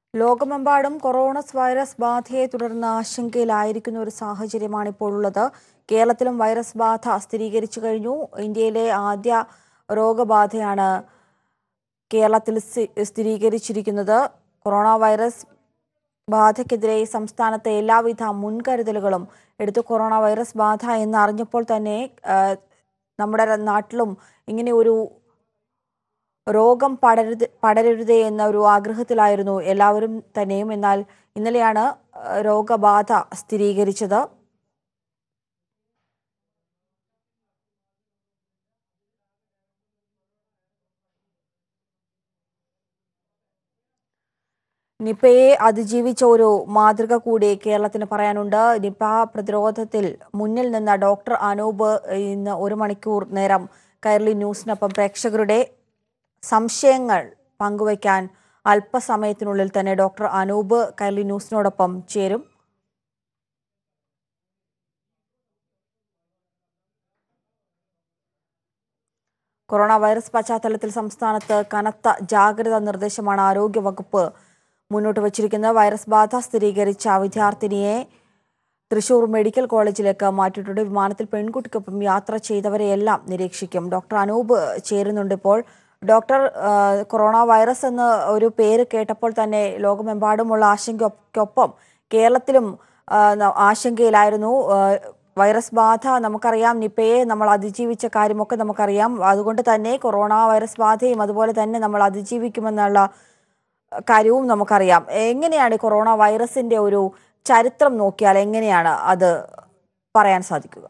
ലോകമെമ്പാടും corona virus ബാധയെ തുടർന്ന് ആശങ്കയിലായിരിക്കുന്ന ഒരു സാഹചര്യമാണ് ഇപ്പോൾ ഉള്ളത് കേരളത്തിലും വൈറസ് ബാധ സ്ഥിരീകരിച്ചു കഴിഞ്ഞു ഇന്ത്യയിലെ ആദ്യ രോഗബാധയാണ് കേരളത്തിൽ സ്ഥി- സ്ഥിരീകരിച്ചിരിക്കുന്നത് കൊറോണ വൈറസ് ബാധയ്ക്കെതിരെ സംസ്ഥാനത്തെ എല്ലാവിധ മുൻകരുതലുകളും എടുത്തു കൊറോണ വൈറസ് ബാധ എന്ന് അറിഞ്ഞപ്പോൾ തന്നെ ആ, നമ്മുടെ നാട്ടിലും ഇങ്ങനെ ഒരു രോഗം പടരുത് പടരരുതേ എന്ന ഒരു ആഗ്രഹത്തിലായിരുന്നു എല്ലാവരും തന്നെയും എന്നാൽ ഇന്നലെയാണ് ആ, രോഗബാധ സ്ഥിരീകരിച്ചത് നിപയെ അതിജീവിച്ച ഒരു മാതൃക കൂടി കേരളത്തിന് പറയാനുണ്ട് നിപ പ്രതിരോധത്തിൽ മുന്നിൽ നിന്ന ഡോക്ടർ അനൂപ് ഇന്ന് ഒരു മണിക്കൂർ നേരം കൈരളി ന്യൂസിനൊപ്പം പ്രേക്ഷകരുടെ സംശയങ്ങൾ പങ്കുവയ്ക്കാൻ അല്പസമയത്തിനുള്ളിൽ തന്നെ ഡോക്ടർ അനൂപ് കൈരളി ന്യൂസിനോടൊപ്പം ചേരും കൊറോണ വൈറസ് പശ്ചാത്തലത്തിൽ സംസ്ഥാനത്ത് കനത്ത ജാഗ്രതാ നിർദ്ദേശമാണ് ആരോഗ്യവകുപ്പ് മുന്നോട്ട് വച്ചിരിക്കുന്നത് വൈറസ് ബാധ സ്ഥിരീകരിച്ച വിദ്യാർത്ഥിനിയെ തൃശൂർ മെഡിക്കൽ കോളേജിലേക്ക് മാറ്റിയിട്ടുണ്ട് വിമാനത്തിൽ പെൺകുട്ടിക്കൊപ്പം യാത്ര ചെയ്തവരെയെല്ലാം നിരീക്ഷിക്കും ഡോക്ടർ അനൂപ് ചേരുന്നുണ്ട് ഇപ്പോൾ ഡോക്ടർ ആ, കൊറോണ വൈറസ് എന്ന ഒരു പേര് കേട്ടപ്പോൾ തന്നെ ലോകമെമ്പാടുമുള്ള ആശങ്കയ്ക്കൊപ്പം കേരളത്തിലും ആ, ന- ആശങ്കയിലായിരുന്നു ആ, വൈറസ് ബാധ നമുക്കറിയാം നിപ്പയെ നമ്മൾ അതിജീവിച്ച കാര്യമൊക്കെ നമുക്കറിയാം അതുകൊണ്ട് തന്നെ കൊറോണ വൈറസ് ബാധയും അതുപോലെ തന്നെ നമ്മൾ അതിജീവിക്കുമെന്നുള്ള കാര്യവും നമുക്കറിയാം എങ്ങനെയാണ് ഈ കൊറോണ വൈറസിന്റെ ഒരു ചരിത്രം നോക്കിയാൽ എങ്ങനെയാണ് അത് പറയാൻ സാധിക്കുക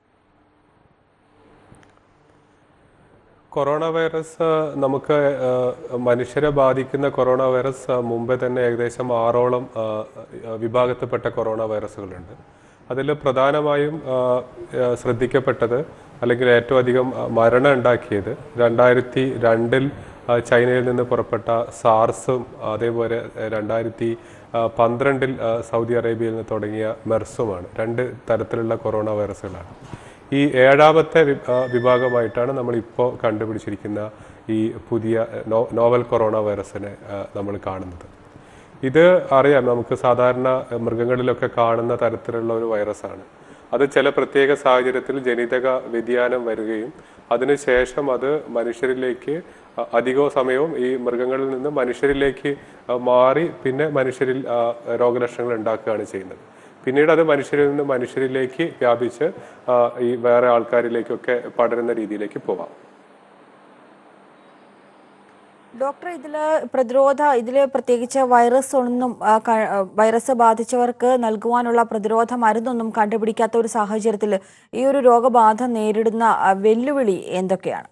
കൊറോണ വൈറസ് നമുക്ക് ആ, മനുഷ്യരെ ബാധിക്കുന്ന കൊറോണ വൈറസ് ആ, മുമ്പേ തന്നെ ഏകദേശം ആറോളം ആ, ആ, വിഭാഗത്തിൽപ്പെട്ട കൊറോണ വൈറസുകളുണ്ട് അതിൽ പ്രധാനമായും ആ, ആ, ശ്രദ്ധിക്കപ്പെട്ടത് അല്ലെങ്കിൽ ഏറ്റവും അധികം ആ, മരണം ഉണ്ടാക്കിയത് രണ്ടായിരത്തി രണ്ടിൽ ആ, ചൈനയിൽ നിന്ന് പുറപ്പെട്ട സാർസും അതേപോലെ രണ്ടായിരത്തി ആ, പന്ത്രണ്ടിൽ ആ, സൗദി അറേബ്യയിൽ നിന്ന് തുടങ്ങിയ മെർസുമാണ് രണ്ട് തരത്തിലുള്ള കൊറോണ വൈറസുകളാണ് ഈ ഏഴാമത്തെ വി- ആ, വിഭാഗമായിട്ടാണ് നമ്മൾ ഇപ്പോൾ കണ്ടുപിടിച്ചിരിക്കുന്ന ഈ പുതിയ നോ- നോവൽ കൊറോണ വൈറസിനെ ആ, നമ്മൾ കാണുന്നത് ഇത് അറിയാം നമുക്ക് സാധാരണ മൃഗങ്ങളിലൊക്കെ കാണുന്ന തരത്തിലുള്ള ഒരു വൈറസാണ് അത് ചില പ്രത്യേക സാഹചര്യത്തിൽ ജനിതക വ്യതിയാനം വരികയും അതിനുശേഷം അത് മനുഷ്യരിലേക്ക് അ- അധിക സമയവും ഈ മൃഗങ്ങളിൽ നിന്ന് മനുഷ്യരിലേക്ക് ആ, മാറി പിന്നെ മനുഷ്യരിൽ ആ, രോഗലക്ഷണങ്ങൾ ഉണ്ടാക്കുകയാണ് ചെയ്യുന്നത് പിന്നീട് അത് മനുഷ്യരിൽ നിന്ന് മനുഷ്യരിലേക്ക് വ്യാപിച്ച് ആ, ഈ വേറെ ആൾക്കാരിലേക്കൊക്കെ പടരുന്ന രീതിയിലേക്ക് പോവാം ഡോക്ടർ ഇതില് പ്രതിരോധ ഇതില് പ്രത്യേകിച്ച് വൈറസ് ഒന്നും ആ, ക- ആ, വൈറസ് ബാധിച്ചവർക്ക് നൽകുവാനുള്ള പ്രതിരോധ മരുന്നൊന്നും കണ്ടുപിടിക്കാത്ത ഒരു സാഹചര്യത്തിൽ ഈ ഒരു രോഗബാധ നേരിടുന്ന ആ, വെല്ലുവിളി എന്തൊക്കെയാണ്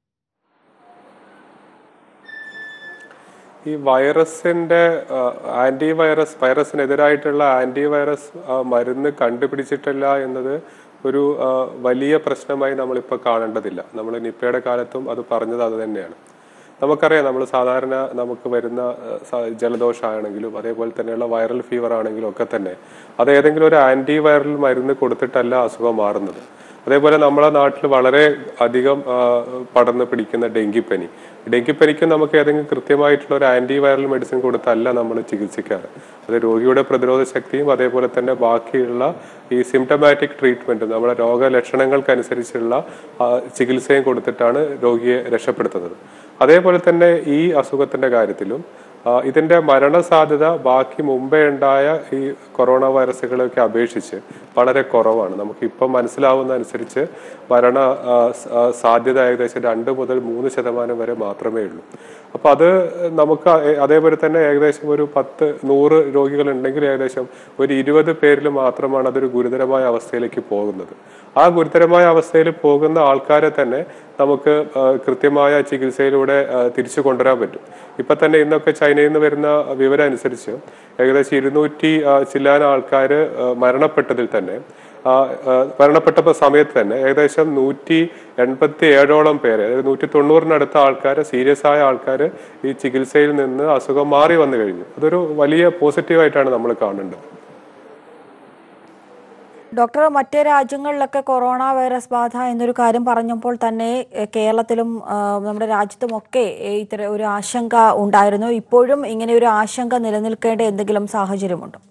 ഈ വൈറസിന്റെ ആന്റി വൈറസ് വൈറസിനെതിരായിട്ടുള്ള ആന്റി വൈറസ് ആ, മരുന്ന് കണ്ടുപിടിച്ചിട്ടില്ല എന്നത് ഒരു ആ, വലിയ പ്രശ്നമായി നമ്മളിപ്പോൾ കാണേണ്ടതില്ല നമ്മൾ നിപ്പയുടെ കാലത്തും അത് പറഞ്ഞത് അത് തന്നെയാണ് നമുക്കറിയാം നമ്മൾ സാധാരണ നമുക്ക് വരുന്ന ആ, സ- ജലദോഷമാണെങ്കിലും അതേപോലെ തന്നെയുള്ള വൈറൽ ഫീവർ ആണെങ്കിലും ഒക്കെ തന്നെ അത് ഏതെങ്കിലും ഒരു ആന്റി വൈറൽ മരുന്ന് കൊടുത്തിട്ടല്ല അസുഖം മാറുന്നത് അതേപോലെ നമ്മളെ നാട്ടിൽ വളരെ അധികം ആ, പടർന്ന് പിടിക്കുന്ന ഡെങ്കിപ്പനി ഡെങ്കിപ്പനിക്കും നമുക്ക് ഏതെങ്കിലും കൃത്യമായിട്ടുള്ള ഒരു ആന്റി വൈറൽ മെഡിസിൻ കൊടുത്തല്ല നമ്മൾ ചികിത്സിക്കാറ് അത് രോഗിയുടെ പ്രതിരോധ ശക്തിയും അതേപോലെ തന്നെ ബാക്കിയുള്ള ഈ സിംറ്റമാറ്റിക് ട്രീറ്റ്മെന്റ് നമ്മുടെ രോഗലക്ഷണങ്ങൾക്കനുസരിച്ചുള്ള ആ, ചികിത്സയും കൊടുത്തിട്ടാണ് രോഗിയെ രക്ഷപ്പെടുത്തുന്നത് അതേപോലെ തന്നെ ഈ അസുഖത്തിന്റെ കാര്യത്തിലും ആ, ഇതിന്റെ മരണസാധ്യത ബാക്കി മുമ്പേ ഉണ്ടായ ഈ കൊറോണ വൈറസുകളെയൊക്കെ അപേക്ഷിച്ച് വളരെ കുറവാണ് നമുക്ക് ഇപ്പം മനസ്സിലാവുന്ന അനുസരിച്ച് മരണ ആ, സ- ആ, സാധ്യത ഏകദേശം രണ്ട് മുതൽ മൂന്ന് ശതമാനം വരെ മാത്രമേ ഉള്ളൂ അപ്പൊ അത് നമുക്ക് അ- അതേപോലെ തന്നെ ഏകദേശം ഒരു പത്ത് നൂറ് രോഗികൾ ഉണ്ടെങ്കിൽ ഏകദേശം ഒരു ഇരുപത് പേരിൽ മാത്രമാണ് അതൊരു ഗുരുതരമായ അവസ്ഥയിലേക്ക് പോകുന്നത് ആ ഗുരുതരമായ അവസ്ഥയിൽ പോകുന്ന ആൾക്കാരെ തന്നെ നമുക്ക് ആ, കൃത്യമായ ചികിത്സയിലൂടെ ആ, തിരിച്ചു കൊണ്ടുവരാൻ പറ്റും ഇപ്പൊ തന്നെ ഇന്നൊക്കെ ചൈനയിൽ നിന്ന് വരുന്ന വിവരം അനുസരിച്ച് ഏകദേശം ഇരുന്നൂറ്റി ആ, ചില്ലാന ആൾക്കാർ മരണപ്പെട്ടതിൽ തന്നെ ആ, ആ, മരണപ്പെട്ട സമയത്ത് തന്നെ ഏകദേശം നൂറ്റി എൺപത്തി ഏഴോളം പേര് അതായത് നൂറ്റി തൊണ്ണൂറിനടുത്ത ആൾക്കാർ സീരിയസ് ആയ ആൾക്കാർ ഈ ചികിത്സയിൽ നിന്ന് അസുഖം മാറി വന്നു കഴിഞ്ഞു അതൊരു വലിയ പോസിറ്റീവായിട്ടാണ് നമ്മൾ കാണേണ്ടത് ഡോക്ടർ മറ്റ് രാജ്യങ്ങളിലൊക്കെ കൊറോണ വൈറസ് ബാധ എന്നൊരു കാര്യം പറഞ്ഞപ്പോൾ തന്നെ എ, കേരളത്തിലും ആ, നമ്മുടെ രാജ്യത്തുമൊക്കെ എ, ഇത്തരം ഒരു ആശങ്ക ഉണ്ടായിരുന്നു ഇപ്പോഴും ഇങ്ങനെ ഒരു ആശങ്ക നിലനിൽക്കേണ്ട എന്തെങ്കിലും സാഹചര്യമുണ്ടോ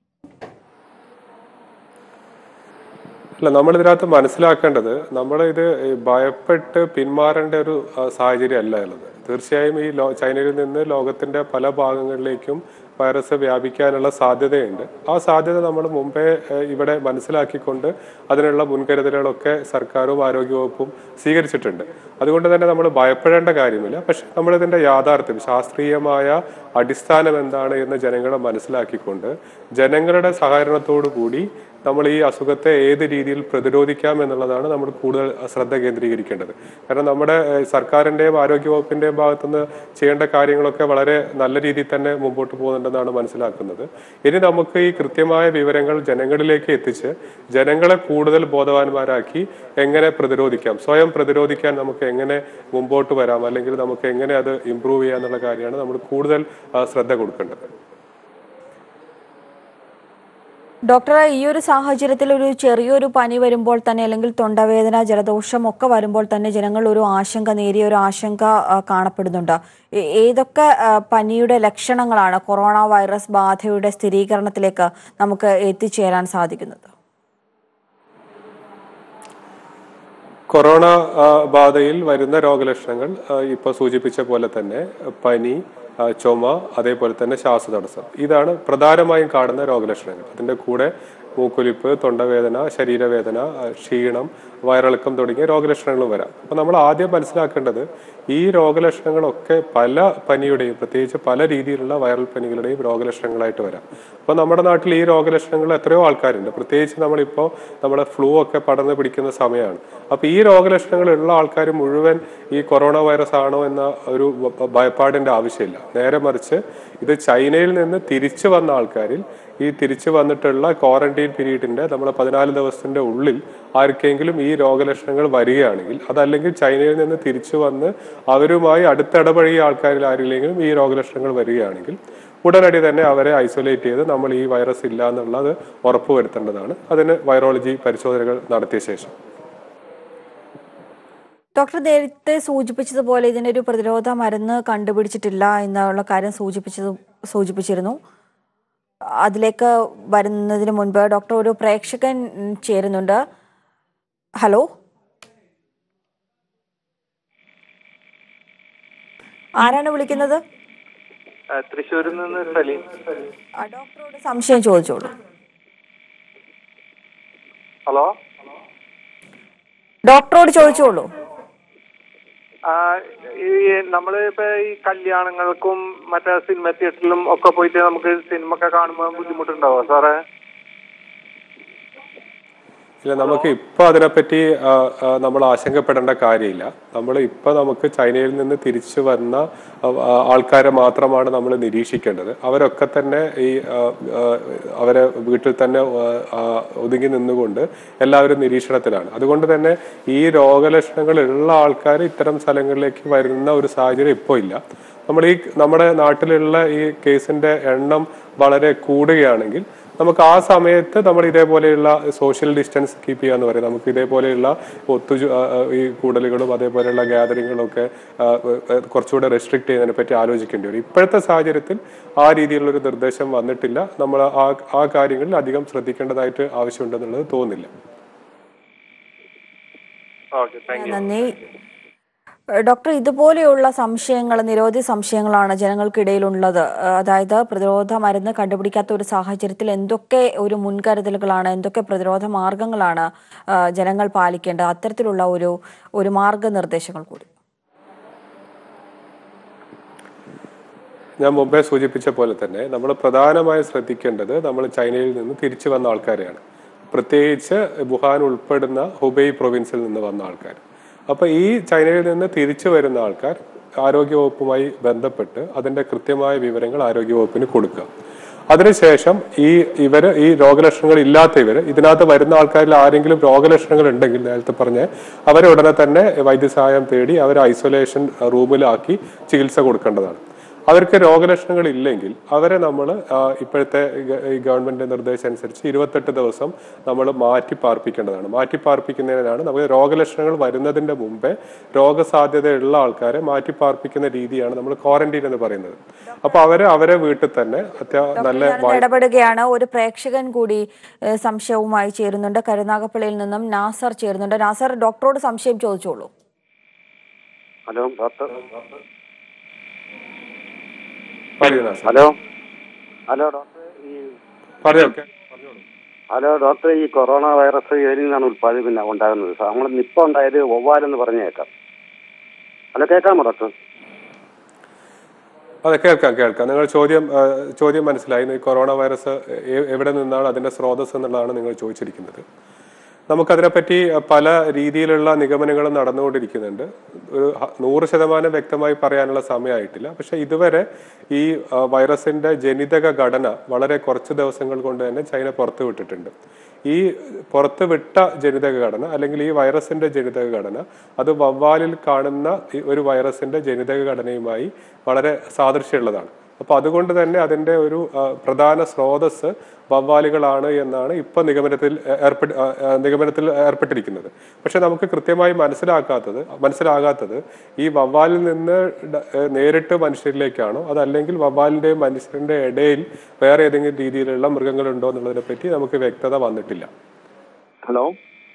അല്ല നമ്മൾ ഇതിനകത്ത് മനസ്സിലാക്കേണ്ടത് നമ്മൾ ഇത് ഈ ഭയപ്പെട്ട് പിന്മാറേണ്ട ഒരു ആ, സാഹചര്യം അല്ല ഉള്ളത് തീർച്ചയായും ഈ ലോ ചൈനയിൽ നിന്ന് ലോകത്തിന്റെ പല ഭാഗങ്ങളിലേക്കും വൈറസ് വ്യാപിക്കാനുള്ള സാധ്യതയുണ്ട് ആ സാധ്യത നമ്മൾ മുമ്പേ ഏഹ്, ഇവിടെ മനസ്സിലാക്കിക്കൊണ്ട് അതിനുള്ള മുൻകരുതലുകളൊക്കെ സർക്കാരും ആരോഗ്യവകുപ്പും സ്വീകരിച്ചിട്ടുണ്ട് അതുകൊണ്ട് തന്നെ നമ്മൾ ഭയപ്പെടേണ്ട കാര്യമില്ല പക്ഷെ നമ്മളിതിന്റെ യാഥാർത്ഥ്യം ശാസ്ത്രീയമായ അടിസ്ഥാനം എന്താണ് എന്ന് ജനങ്ങളെ മനസ്സിലാക്കിക്കൊണ്ട് ജനങ്ങളുടെ സഹകരണത്തോടു കൂടി നമ്മൾ ഈ അസുഖത്തെ ഏത് രീതിയിൽ പ്രതിരോധിക്കാം എന്നുള്ളതാണ് നമ്മൾ കൂടുതൽ ശ്രദ്ധ കേന്ദ്രീകരിക്കേണ്ടത് കാരണം നമ്മുടെ ഏഹ്, സർക്കാരിന്റെയും ആരോഗ്യവകുപ്പിന്റെയും ഭാഗത്തുനിന്ന് ചെയ്യേണ്ട കാര്യങ്ങളൊക്കെ വളരെ നല്ല രീതിയിൽ തന്നെ മുമ്പോട്ട് പോകുന്നുണ്ടെന്നാണ് മനസ്സിലാക്കുന്നത് ഇനി നമുക്ക് ഈ കൃത്യമായ വിവരങ്ങൾ ജനങ്ങളിലേക്ക് എത്തിച്ച് ജനങ്ങളെ കൂടുതൽ ബോധവാന്മാരാക്കി എങ്ങനെ പ്രതിരോധിക്കാം സ്വയം പ്രതിരോധിക്കാൻ നമുക്ക് എങ്ങനെ മുമ്പോട്ട് വരാം അല്ലെങ്കിൽ നമുക്ക് എങ്ങനെ അത് ഇമ്പ്രൂവ് ചെയ്യാം എന്നുള്ള കാര്യമാണ് നമ്മൾ കൂടുതൽ ആ, ശ്രദ്ധ കൊടുക്കേണ്ടത് ഡോക്ടറെ ഈ ഒരു സാഹചര്യത്തിൽ ഒരു ചെറിയൊരു പനി വരുമ്പോൾ തന്നെ അല്ലെങ്കിൽ തൊണ്ടവേദന ജലദോഷം ഒക്കെ വരുമ്പോൾ തന്നെ ജനങ്ങൾ ഒരു ആശങ്ക നേരിയ ഒരു ആശങ്ക ആ, കാണപ്പെടുന്നുണ്ട് ഏ- ഏതൊക്കെ ആ, പനിയുടെ ലക്ഷണങ്ങളാണ് കൊറോണ വൈറസ് ബാധയുടെ സ്ഥിരീകരണത്തിലേക്ക് നമുക്ക് എത്തിച്ചേരാൻ സാധിക്കുന്നത് കൊറോണ ആ, ബാധയിൽ വരുന്ന രോഗലക്ഷണങ്ങൾ ആ, ഇപ്പൊ സൂചിപ്പിച്ച പോലെ തന്നെ പനി ആ, ചുമ അതേപോലെ തന്നെ ശ്വാസതടസ്സം ഇതാണ് പ്രധാനമായും കാണുന്ന രോഗലക്ഷണങ്ങൾ അതിന്റെ കൂടെ മൂക്കൊലിപ്പ് തൊണ്ടവേദന ശരീരവേദന ആ, ക്ഷീണം വയറിളക്കം തുടങ്ങിയ രോഗലക്ഷണങ്ങളും വരാം അപ്പൊ നമ്മൾ ആദ്യം മനസ്സിലാക്കേണ്ടത് ഈ രോഗലക്ഷണങ്ങളൊക്കെ പല പനിയുടെയും പ്രത്യേകിച്ച് പല രീതിയിലുള്ള വൈറൽ പനികളുടെയും രോഗലക്ഷണങ്ങളായിട്ട് വരാം അപ്പൊ നമ്മുടെ നാട്ടിൽ ഈ രോഗലക്ഷണങ്ങൾ എത്രയോ ആൾക്കാരുണ്ട് പ്രത്യേകിച്ച് നമ്മളിപ്പോൾ നമ്മുടെ ഫ്ലൂ ഒക്കെ പടർന്ന് പിടിക്കുന്ന സമയമാണ് അപ്പൊ ഈ രോഗലക്ഷണങ്ങൾ ഉള്ള ആൾക്കാർ മുഴുവൻ ഈ കൊറോണ വൈറസ് ആണോ എന്ന ഒരു ഭ- ഭയപ്പാടിന്റെ ആവശ്യമില്ല നേരെ മറിച്ച് ഇത് ചൈനയിൽ നിന്ന് തിരിച്ചു വന്ന ആൾക്കാരിൽ ഈ തിരിച്ചു വന്നിട്ടുള്ള ക്വാറന്റൈൻ പീരീഡിന്റെ നമ്മുടെ പതിനാല് ദിവസത്തിന്റെ ഉള്ളിൽ ആർക്കെങ്കിലും ഈ രോഗലക്ഷണങ്ങൾ വരികയാണെങ്കിൽ അതല്ലെങ്കിൽ ചൈനയിൽ നിന്ന് തിരിച്ചു വന്ന് അവരുമായി അടുത്തിടപഴകിയ ആൾക്കാരിൽ ആരെങ്കിലും ഈ രോഗലക്ഷണങ്ങൾ വരികയാണെങ്കിൽ ഉടനടി തന്നെ അവരെ ഐസൊലേറ്റ് ചെയ്ത് നമ്മൾ ഈ വൈറസ് ഇല്ല എന്നുള്ളത് ഉറപ്പുവരുത്തേണ്ടതാണ് അതിന് വൈറോളജി പരിശോധനകൾ നടത്തിയ ശേഷം ഡോക്ടർ നേരത്തെ സൂചിപ്പിച്ചതുപോലെ ഇതിനൊരു പ്രതിരോധ മരുന്ന് കണ്ടുപിടിച്ചിട്ടില്ല എന്നുള്ള കാര്യം സൂചിപ്പിച്ചത് സൂചിപ്പിച്ചിരുന്നു അതിലേക്ക് വരുന്നതിന് മുൻപ് ഡോക്ടർ ഒരു പ്രേക്ഷകൻ ഉം, ചേരുന്നുണ്ട് ഹലോ ആരാണ് വിളിക്കുന്നത് ആ, തൃശ്ശൂരിൽ നിന്ന് സലീം ആ, ഡോക്ടറോട് സംശയം ചോദിച്ചോളൂ ഹലോ ഡോക്ടറോട് ചോദിച്ചോളൂ ആ, ഈ നമ്മള് ഇപ്പൊ ഈ കല്യാണങ്ങൾക്കും മറ്റേ സിനിമ തിയേറ്ററിലും ഒക്കെ പോയിട്ട് നമുക്ക് സിനിമ ഒക്കെ കാണുമ്പോൾ ബുദ്ധിമുട്ടുണ്ടാവോ സാറേ ഇല്ല നമുക്ക് ഇപ്പൊ അതിനെപ്പറ്റി ആ, ആ, നമ്മൾ ആശങ്കപ്പെടേണ്ട കാര്യമില്ല നമ്മൾ ഇപ്പൊ നമുക്ക് ചൈനയിൽ നിന്ന് തിരിച്ചു വന്ന ആ, ആ, ആൾക്കാരെ മാത്രമാണ് നമ്മൾ നിരീക്ഷിക്കേണ്ടത് അവരൊക്കെ തന്നെ ഈ ആ, ആ, അവരെ വീട്ടിൽ തന്നെ ആ, ആ, ഒതുങ്ങി നിന്നുകൊണ്ട് എല്ലാവരും നിരീക്ഷണത്തിലാണ് അതുകൊണ്ട് തന്നെ ഈ രോഗലക്ഷണങ്ങൾ ഉള്ള ആൾക്കാർ ഇത്തരം സ്ഥലങ്ങളിലേക്ക് വരുന്ന ഒരു സാഹചര്യം ഇപ്പോൾ ഇല്ല നമ്മൾ ഈ നമ്മുടെ നാട്ടിലുള്ള ഈ കേസിന്റെ എണ്ണം വളരെ കൂടുകയാണെങ്കിൽ നമുക്ക് ആ സമയത്ത് നമ്മൾ ഇതേപോലെയുള്ള സോഷ്യൽ ഡിസ്റ്റൻസ് കീപ്പ് ചെയ്യാന്ന് പറയും നമുക്ക് ഇതേപോലെയുള്ള ഒത്തു ഈ കൂടലുകളും അതേപോലെയുള്ള ഗ്യാതറിങ്ങുകളും ഒക്കെ ആ, ആ, കുറച്ചുകൂടെ റെസ്ട്രിക്ട് ചെയ്യുന്നതിനെ പറ്റി ആലോചിക്കേണ്ടി വരും ഇപ്പോഴത്തെ സാഹചര്യത്തിൽ ആ രീതിയിലുള്ള ഒരു നിർദ്ദേശം വന്നിട്ടില്ല നമ്മൾ ആ ആ കാര്യങ്ങളിൽ അധികം ശ്രദ്ധിക്കേണ്ടതായിട്ട് ആവശ്യമുണ്ടെന്നുള്ളത് തോന്നുന്നില്ല ഓക്കെ താങ്ക് യു നന്ദി ഏഹ് ഡോക്ടർ ഇതുപോലെയുള്ള സംശയങ്ങൾ നിരവധി സംശയങ്ങളാണ് ജനങ്ങൾക്കിടയിലുള്ളത് ഏഹ് അതായത് പ്രതിരോധ മരുന്ന് കണ്ടുപിടിക്കാത്ത ഒരു സാഹചര്യത്തിൽ എന്തൊക്കെ ഒരു മുൻകരുതലുകളാണ് എന്തൊക്കെ പ്രതിരോധ മാർഗങ്ങളാണ് ഏഹ് ജനങ്ങൾ പാലിക്കേണ്ടത് അത്തരത്തിലുള്ള ഒരു ഒരു മാർഗനിർദ്ദേശങ്ങൾ കൂടി ഞാൻ മുമ്പേ സൂചിപ്പിച്ച പോലെ തന്നെ നമ്മൾ പ്രധാനമായും ശ്രദ്ധിക്കേണ്ടത് നമ്മൾ ചൈനയിൽ നിന്ന് തിരിച്ചു വന്ന ആൾക്കാരെയാണ് പ്രത്യേകിച്ച് വുഹാൻ ഉൾപ്പെടുന്ന ഹുബൈ പ്രൊവിൻസിൽ നിന്ന് വന്ന ആൾക്കാർ അപ്പൊ ഈ ചൈനയിൽ നിന്ന് തിരിച്ചു വരുന്ന ആൾക്കാർ ആരോഗ്യവകുപ്പുമായി ബന്ധപ്പെട്ട് അതിന്റെ കൃത്യമായ വിവരങ്ങൾ ആരോഗ്യവകുപ്പിന് കൊടുക്കുക അതിനുശേഷം ഈ ഇവര് ഈ രോഗലക്ഷണങ്ങൾ ഇല്ലാത്ത ഇവര് ഇതിനകത്ത് വരുന്ന ആൾക്കാരിൽ ആരെങ്കിലും രോഗലക്ഷണങ്ങൾ ഉണ്ടെങ്കിൽ നേരത്തെ പറഞ്ഞ അവരെ ഉടനെ തന്നെ വൈദ്യസഹായം തേടി അവരെ ഐസൊലേഷൻ റൂമിലാക്കി ചികിത്സ കൊടുക്കേണ്ടതാണ് അവർക്ക് രോഗലക്ഷണങ്ങൾ ഇല്ലെങ്കിൽ അവരെ നമ്മൾ ഇപ്പോഴത്തെ ഗ- ഈ ഗവൺമെന്റ് നിർദ്ദേശം അനുസരിച്ച് ഇരുപത്തെട്ട് ദിവസം നമ്മൾ മാറ്റി പാർപ്പിക്കേണ്ടതാണ് മാറ്റി പാർപ്പിക്കുന്നതിനാണ് നമുക്ക് രോഗലക്ഷണങ്ങൾ വരുന്നതിന്റെ മുമ്പേ രോഗസാധ്യതയുള്ള ആൾക്കാരെ മാറ്റി പാർപ്പിക്കുന്ന രീതിയാണ് നമ്മൾ ക്വാറന്റീൻ എന്ന് പറയുന്നത് അപ്പൊ അവരെ അവരെ വീട്ടിൽ തന്നെ അത്യാ നല്ല ഞാനൊന്ന് ഇടപെടുകയാണ് ഒരു പ്രേക്ഷകൻ കൂടി ഏഹ്, സംശയവുമായി ചേരുന്നുണ്ട് കരുനാഗപ്പള്ളിയിൽ നിന്നും നാസർ ചേരുന്നുണ്ട് നാസർ ഡോക്ടറോട് സംശയം ചോദിച്ചോളൂ ഹലോ ഡോക്ടർ പറയൂ നാസർ. ഹലോ ഹലോ ഡോക്ടർ ഈ പറയൂ ഓക്കെ പറഞ്ഞോളൂ ഹലോ ഡോക്ടർ ഈ കൊറോണ വൈറസ് ഏതിൽ നിന്നാണ് ഉത്പാദിപ്പിക്കുന്ന ഉണ്ടാകുന്നത് നമ്മൾ നിപ്പ ഉണ്ടായത് വവ്വാലെന്ന് പറഞ്ഞു കേൾക്കാം ഹലോ കേൾക്കാമോ ഡോക്ടർ അതെ കേൾക്കാം കേൾക്കാം നിങ്ങൾ ചോദ്യം ആ, ചോദ്യം മനസ്സിലായി ഈ കൊറോണ വൈറസ് എ- എവിടെ നിന്നാണ് അതിന്റെ സ്രോതസ് എന്നുള്ളതാണ് നിങ്ങൾ ചോദിച്ചിരിക്കുന്നത് നമുക്കതിനെപ്പറ്റി പല രീതിയിലുള്ള നിഗമനങ്ങളും നടന്നുകൊണ്ടിരിക്കുന്നുണ്ട് ഒരു ഹ- നൂറ് ശതമാനം വ്യക്തമായി പറയാനുള്ള സമയമായിട്ടില്ല പക്ഷെ ഇതുവരെ ഈ ആ, വൈറസിന്റെ ജനിതക ഘടന വളരെ കുറച്ച് ദിവസങ്ങൾ കൊണ്ട് തന്നെ ചൈന പുറത്തു വിട്ടിട്ടുണ്ട് ഈ പുറത്ത് വിട്ട ജനിതക ഘടന അല്ലെങ്കിൽ ഈ വൈറസിന്റെ ജനിതക ഘടന അത് വവ്വാലിൽ കാണുന്ന ഈ ഒരു വൈറസിന്റെ ജനിതക ഘടനയുമായി വളരെ സാദൃശ്യമുള്ളതാണ് അപ്പൊ അതുകൊണ്ട് തന്നെ അതിന്റെ ഒരു ആ, പ്രധാന സ്രോതസ് വവ്വാലുകളാണ് എന്നാണ് ഇപ്പൊ നിഗമനത്തിൽ ഏർപ്പെട്ട് ആ, ആ, നിഗമനത്തിൽ ഏർപ്പെട്ടിരിക്കുന്നത് പക്ഷെ നമുക്ക് കൃത്യമായി മനസ്സിലാക്കാത്തത് മനസ്സിലാകാത്തത് ഈ വവ്വാലിൽ നിന്ന് ഡ- ഏ, നേരിട്ട് മനുഷ്യരിലേക്കാണോ അതല്ലെങ്കിൽ വവ്വാലിന്റെയും മനുഷ്യരുടെ ഇടയിൽ വേറെ ഏതെങ്കിലും രീതിയിലുള്ള മൃഗങ്ങളുണ്ടോ എന്നുള്ളതിനെ പറ്റി നമുക്ക് വ്യക്തത വന്നിട്ടില്ല ഹലോ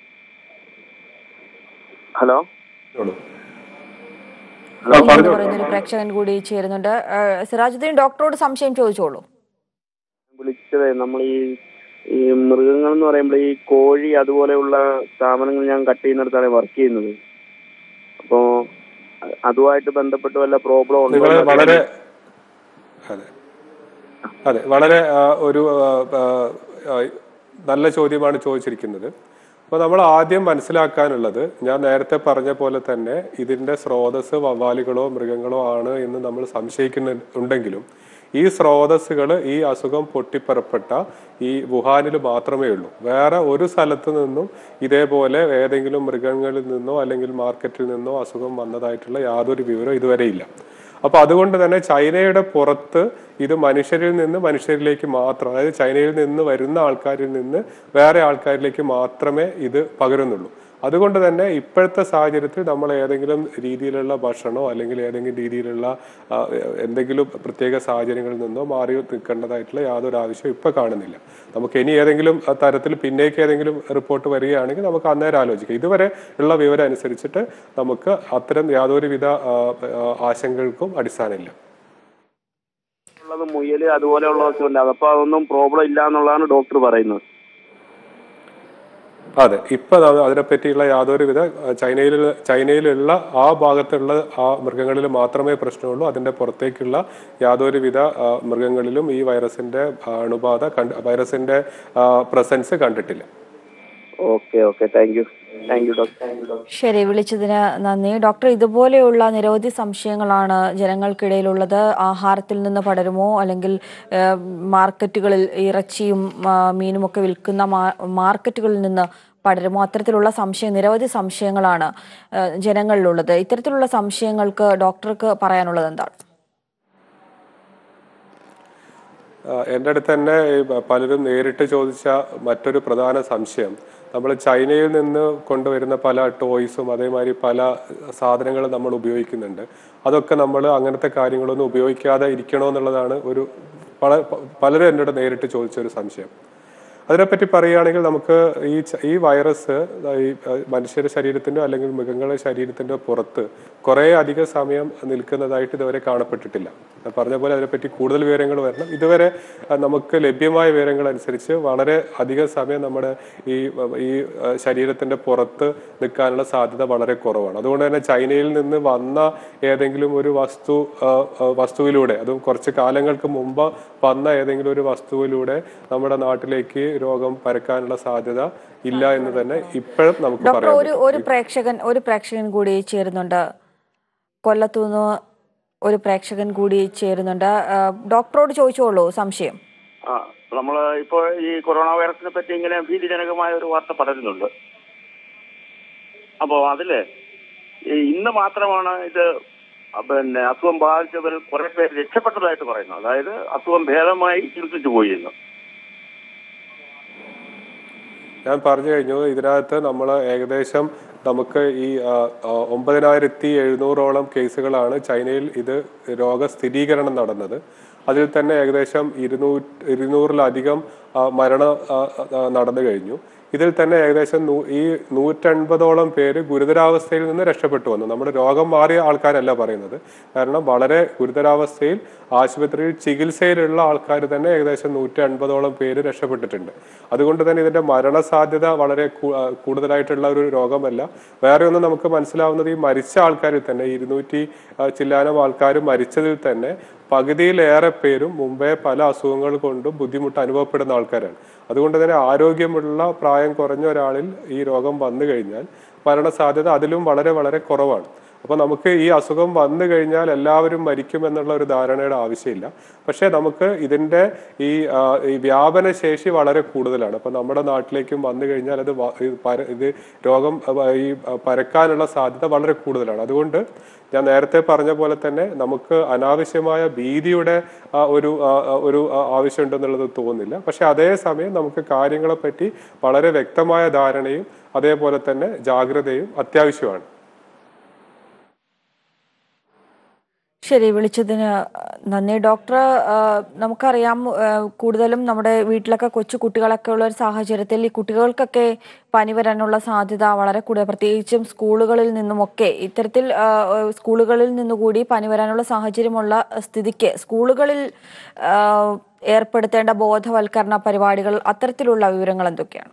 ഹലോ ഉള്ളൂ. എന്ന് പറയുന്ന ഒരു പ്രേക്ഷകൻ കൂടി ചേരുന്നുണ്ട് ഏഹ്, സിറാജുദ്ദീൻ ഡോക്ടറോട് സംശയം ചോദിച്ചോളൂ വിളിച്ചത് നമ്മൾ ഈ ഈ മൃഗങ്ങൾ എന്ന് പറയുമ്പോൾ ഈ കോഴി അതുപോലെയുള്ള സ്ഥാപനങ്ങൾ ഞാൻ കട്ട് ചെയ്യുന്നിടത്താണ് വർക്ക് ചെയ്യുന്നത് അപ്പോ അ- അതുമായിട്ട് ബന്ധപ്പെട്ട് വല്ല പ്രോബ്ലം ഉണ്ടോ നിങ്ങൾ എന്നൊക്കെ വളരെ അതെ അതെ വളരെ ആ, ഒരു ആ, ആ, ആ, നല്ല ചോദ്യമാണ് ചോദിച്ചിരിക്കുന്നത് അപ്പോൾ നമ്മൾ ആദ്യം മനസ്സിലാക്കാനുള്ളത് ഞാൻ നേരത്തെ പറഞ്ഞ പോലെ തന്നെ ഇതിന്റെ സ്രോതസ് വവ്വാലുകളോ മൃഗങ്ങളോ ആണ് എന്ന് നമ്മൾ സംശയിക്കുന്നുണ്ടെങ്കിലും ഈ സ്രോതസ്സുകൾ ഈ അസുഖം പൊട്ടിപ്പുറപ്പെട്ട ഈ വുഹാനിൽ മാത്രമേ ഉള്ളൂ വേറെ ഒരു സ്ഥലത്ത് നിന്നും ഇതേപോലെ ഏതെങ്കിലും മൃഗങ്ങളിൽ നിന്നോ അല്ലെങ്കിൽ മാർക്കറ്റിൽ നിന്നോ അസുഖം വന്നതായിട്ടുള്ള യാതൊരു വിവരവും ഇതുവരെ ഇല്ല അപ്പൊ അതുകൊണ്ട് തന്നെ ചൈനയുടെ പുറത്ത് ഇത് മനുഷ്യരിൽ നിന്ന് മനുഷ്യരിലേക്ക് മാത്രം അതായത് ചൈനയിൽ നിന്ന് വരുന്ന ആൾക്കാരിൽ നിന്ന് വേറെ ആൾക്കാരിലേക്ക് മാത്രമേ ഇത് പകരുന്നുള്ളൂ അതുകൊണ്ട് തന്നെ ഇപ്പോഴത്തെ സാഹചര്യത്തിൽ നമ്മൾ ഏതെങ്കിലും രീതിയിലുള്ള ഭക്ഷണമോ അല്ലെങ്കിൽ ഏതെങ്കിലും രീതിയിലുള്ള ആ, എന്തെങ്കിലും പ്രത്യേക സാഹചര്യങ്ങളിൽ നിന്നോ മാറി നിൽക്കേണ്ടതായിട്ടുള്ള യാതൊരു ആവശ്യവും ഇപ്പൊ കാണുന്നില്ല നമുക്ക് ഇനി ഏതെങ്കിലും തരത്തിൽ പിന്നേക്ക് ഏതെങ്കിലും റിപ്പോർട്ട് വരികയാണെങ്കിൽ നമുക്ക് അന്നേരം ആലോചിക്കാം ഇതുവരെ ഉള്ള വിവരം അനുസരിച്ചിട്ട് നമുക്ക് അത്തരം യാതൊരുവിധ ആ, ആ, ആശങ്കകൾക്കും അടിസ്ഥാനമില്ല ഉള്ളത് മുയല് അതുപോലെയുള്ളതൊക്കെ ഉണ്ട് അപ്പൊ അതൊന്നും പ്രോബ്ലം ഇല്ല എന്നുള്ളതാണ് ഡോക്ടർ പറയുന്നത് അതെ ഇപ്പൊ ന- അതിനെപ്പറ്റിയുള്ള യാതൊരുവിധ ആ, ചൈനയിൽ ചൈനയിലുള്ള ആ ഭാഗത്തുള്ള ആ മൃഗങ്ങളിൽ മാത്രമേ പ്രശ്നമുള്ളൂ അതിന്റെ പുറത്തേക്കുള്ള യാതൊരുവിധ ആ, മൃഗങ്ങളിലും ഈ വൈറസിന്റെ ആ, അണുബാധ കണ്ട് വൈറസിന്റെ പ്രസൻസ് കണ്ടിട്ടില്ല okay okay thank you thank you doctor thank you doctor ശരി വിളിച്ചതിന് നന്ദി ഡോക്ടർ ഇതുപോലെയുള്ള നിരവധി സംശയങ്ങളാണ് ജനങ്ങൾക്കിടയിലുള്ളത് ആഹാരത്തിൽ നിന്ന് പടരുമോ അല്ലെങ്കിൽ ഏഹ്, മാർക്കറ്റുകളിൽ ഇറച്ചിയും ആ, മീനും ഒക്കെ വിൽക്കുന്ന മാ- മാർക്കറ്റുകളിൽ നിന്ന് പടരുമോ അത്തരത്തിലുള്ള സംശയം നിരവധി സംശയങ്ങളാണ് ഏഹ്, ജനങ്ങളിലുള്ളത് ഇത്തരത്തിലുള്ള സംശയങ്ങൾക്ക് ഡോക്ടർക്ക് പറയാനുള്ളത് എന്താണ് ആ, എൻ്റെ അടുത്ത് തന്നെ ഈ പ- പലരും നേരിട്ട് ചോദിച്ച മറ്റൊരു പ്രധാന സംശയം നമ്മൾ ചൈനയിൽ നിന്ന് കൊണ്ടുവരുന്ന പല ടോയ്സും അതേമാതിരി പല സാധനങ്ങളും നമ്മൾ ഉപയോഗിക്കുന്നുണ്ട് അതൊക്കെ നമ്മൾ അങ്ങനത്തെ കാര്യങ്ങളൊന്നും ഉപയോഗിക്കാതെ ഇരിക്കണോ എന്നുള്ളതാണ് ഒരു പല പലരും എന്നോട് നേരിട്ട് ചോദിച്ച ഒരു സംശയം അതിനെപ്പറ്റി പറയുകയാണെങ്കിൽ നമുക്ക് ഈ ച- ഈ വൈറസ് ഈ അഹ്, മനുഷ്യരുടെ ശരീരത്തിൻ്റെ അല്ലെങ്കിൽ മൃഗങ്ങളുടെ ശരീരത്തിൻ്റെ പുറത്ത് കുറേ അധിക സമയം നിൽക്കുന്നതായിട്ട് ഇതുവരെ കാണപ്പെട്ടിട്ടില്ല ഞാൻ പറഞ്ഞ പോലെ അതിനെപ്പറ്റി കൂടുതൽ വിവരങ്ങൾ വരണം ഇതുവരെ അഹ്, നമുക്ക് ലഭ്യമായ വിവരങ്ങൾ അനുസരിച്ച് വളരെ അധിക സമയം നമ്മുടെ ഈ അഹ്, ഈ അഹ്, ശരീരത്തിന്റെ പുറത്ത് നിൽക്കാനുള്ള സാധ്യത വളരെ കുറവാണ് അതുകൊണ്ട് തന്നെ ചൈനയിൽ നിന്ന് വന്ന ഏതെങ്കിലും ഒരു വസ്തു അഹ്, അഹ്, വസ്തുവിലൂടെ അതും കുറച്ച് കാലങ്ങൾക്ക് മുമ്പ് വന്ന ഏതെങ്കിലും ഒരു വസ്തുവിലൂടെ നമ്മുടെ നാട്ടിലേക്ക് രോഗം പരക്കാനുള്ള സാധ്യത ഇല്ല എന്ന് തന്നെ ഇപ്പോഴും നമുക്ക് ഡോക്ടർ പറയാം ഒരു ഒരു പ്രേക്ഷകൻ ഒരു പ്രേക്ഷകൻ കൂടി ചേരുന്നുണ്ട് കൊല്ലത്തുനിന്ന് ഒരു പ്രേക്ഷകൻ കൂടി ചേരുന്നുണ്ട് ഏഹ്, ഡോക്ടറോട് ചോദിച്ചോളൂ സംശയം ആ നമ്മൾ ഇപ്പോൾ ഈ കൊറോണ വൈറസിനെ പറ്റി ഇങ്ങനെ ഭീതിജനകമായ ഒരു വാർത്ത പടരുന്നുണ്ട് അപ്പോൾ അതില് ഈ ഇന്ന് മാത്രമാണ് ഇത് അ, പിന്നെ അസുഖം ബാധിച്ചവരിൽ കുറെ പേര് രക്ഷപ്പെട്ടതായിട്ട് പറയുന്നു അതായത് അസുഖം ഭേദമായി ചികിത്സിച്ചു പോയി എന്ന് ഞാൻ പറഞ്ഞു കഴിഞ്ഞു ഇതിനകത്ത് നമ്മൾ ഏകദേശം നമുക്ക് ഈ ആ, ആ, ഒമ്പതിനായിരത്തി എഴുന്നൂറോളം കേസുകളാണ് ചൈനയിൽ ഇത് രോഗസ്ഥിരീകരണം നടന്നത് അതിൽ തന്നെ ഏകദേശം ഇരുന്നൂ ഇരുന്നൂറിലധികം ആ, മരണം ആ, ആ, നടന്നു കഴിഞ്ഞു ഇതിൽ തന്നെ ഏകദേശം നൂ- ഈ നൂറ്റൻപതോളം പേര് ഗുരുതരാവസ്ഥയിൽ നിന്ന് രക്ഷപ്പെട്ടു വന്നു നമ്മുടെ രോഗം മാറിയ ആൾക്കാരല്ല പറയുന്നത് കാരണം വളരെ ഗുരുതരാവസ്ഥയിൽ ആശുപത്രിയിൽ ചികിത്സയിലുള്ള ആൾക്കാർ തന്നെ ഏകദേശം നൂറ്റി അൻപതോളം പേര് രക്ഷപ്പെട്ടിട്ടുണ്ട് അതുകൊണ്ട് തന്നെ ഇതിന്റെ മരണസാധ്യത വളരെ കൂ- ആ, കൂടുതലായിട്ടുള്ള ഒരു രോഗമല്ല വേറെ ഒന്ന് നമുക്ക് മനസ്സിലാവുന്നത് ഈ മരിച്ച ആൾക്കാരിൽ തന്നെ ഇരുന്നൂറ്റി ആ, ചില്ലാനം ആൾക്കാർ മരിച്ചതിൽ തന്നെ പകുതിയിലേറെ പേരും മുമ്പേ പല അസുഖങ്ങൾ കൊണ്ടും ബുദ്ധിമുട്ട് അനുഭവപ്പെടുന്ന ആൾക്കാരാണ് അതുകൊണ്ട് തന്നെ ആരോഗ്യമുള്ള പ്രായം കുറഞ്ഞ ഒരാളിൽ ഈ രോഗം വന്നു കഴിഞ്ഞാൽ മരണസാധ്യത അതിലും വളരെ വളരെ കുറവാണ് അപ്പൊ നമുക്ക് ഈ അസുഖം വന്നു കഴിഞ്ഞാൽ എല്ലാവരും മരിക്കും എന്നുള്ള ഒരു ധാരണയുടെ ആവശ്യമില്ല പക്ഷേ നമുക്ക് ഇതിന്റെ ഈ ആ, ഈ വ്യാപന ശേഷി വളരെ കൂടുതലാണ് അപ്പൊ നമ്മുടെ നാട്ടിലേക്കും വന്നു കഴിഞ്ഞാൽ അത് വ- ഇത് പര- ഇത് രോഗം ആ, ഈ ആ, പരക്കാനുള്ള സാധ്യത വളരെ കൂടുതലാണ് അതുകൊണ്ട് ഞാൻ നേരത്തെ പറഞ്ഞ പോലെ തന്നെ നമുക്ക് അനാവശ്യമായ ഭീതിയുടെ ആ, ഒരു ആ, ആ, ഒരു ആ, ആവശ്യമുണ്ടെന്നുള്ളത് തോന്നുന്നില്ല പക്ഷെ അതേസമയം നമുക്ക് കാര്യങ്ങളെ പറ്റി വളരെ വ്യക്തമായ ധാരണയും അതേപോലെ തന്നെ ജാഗ്രതയും അത്യാവശ്യമാണ് ശരി വിളിച്ചതിന് നന്ദി ഡോക്ടർ ആ, നമുക്കറിയാം ആ, കൂടുതലും നമ്മുടെ വീട്ടിലൊക്കെ കൊച്ചു കുട്ടികളൊക്കെ ഉള്ള ഒരു സാഹചര്യത്തിൽ ഈ കുട്ടികൾക്കൊക്കെ പനി വരാനുള്ള സാധ്യത വളരെ കൂടുതൽ പ്രത്യേകിച്ചും സ്കൂളുകളിൽ നിന്നുമൊക്കെ ഇത്തരത്തിൽ ആ, സ്കൂളുകളിൽ നിന്നുകൂടി പനി വരാനുള്ള സാഹചര്യമുള്ള സ്ഥിതിക്ക് സ്കൂളുകളിൽ ആ, ഏർപ്പെടുത്തേണ്ട ബോധവൽക്കരണ പരിപാടികൾ അത്തരത്തിലുള്ള വിവരങ്ങൾ എന്തൊക്കെയാണ്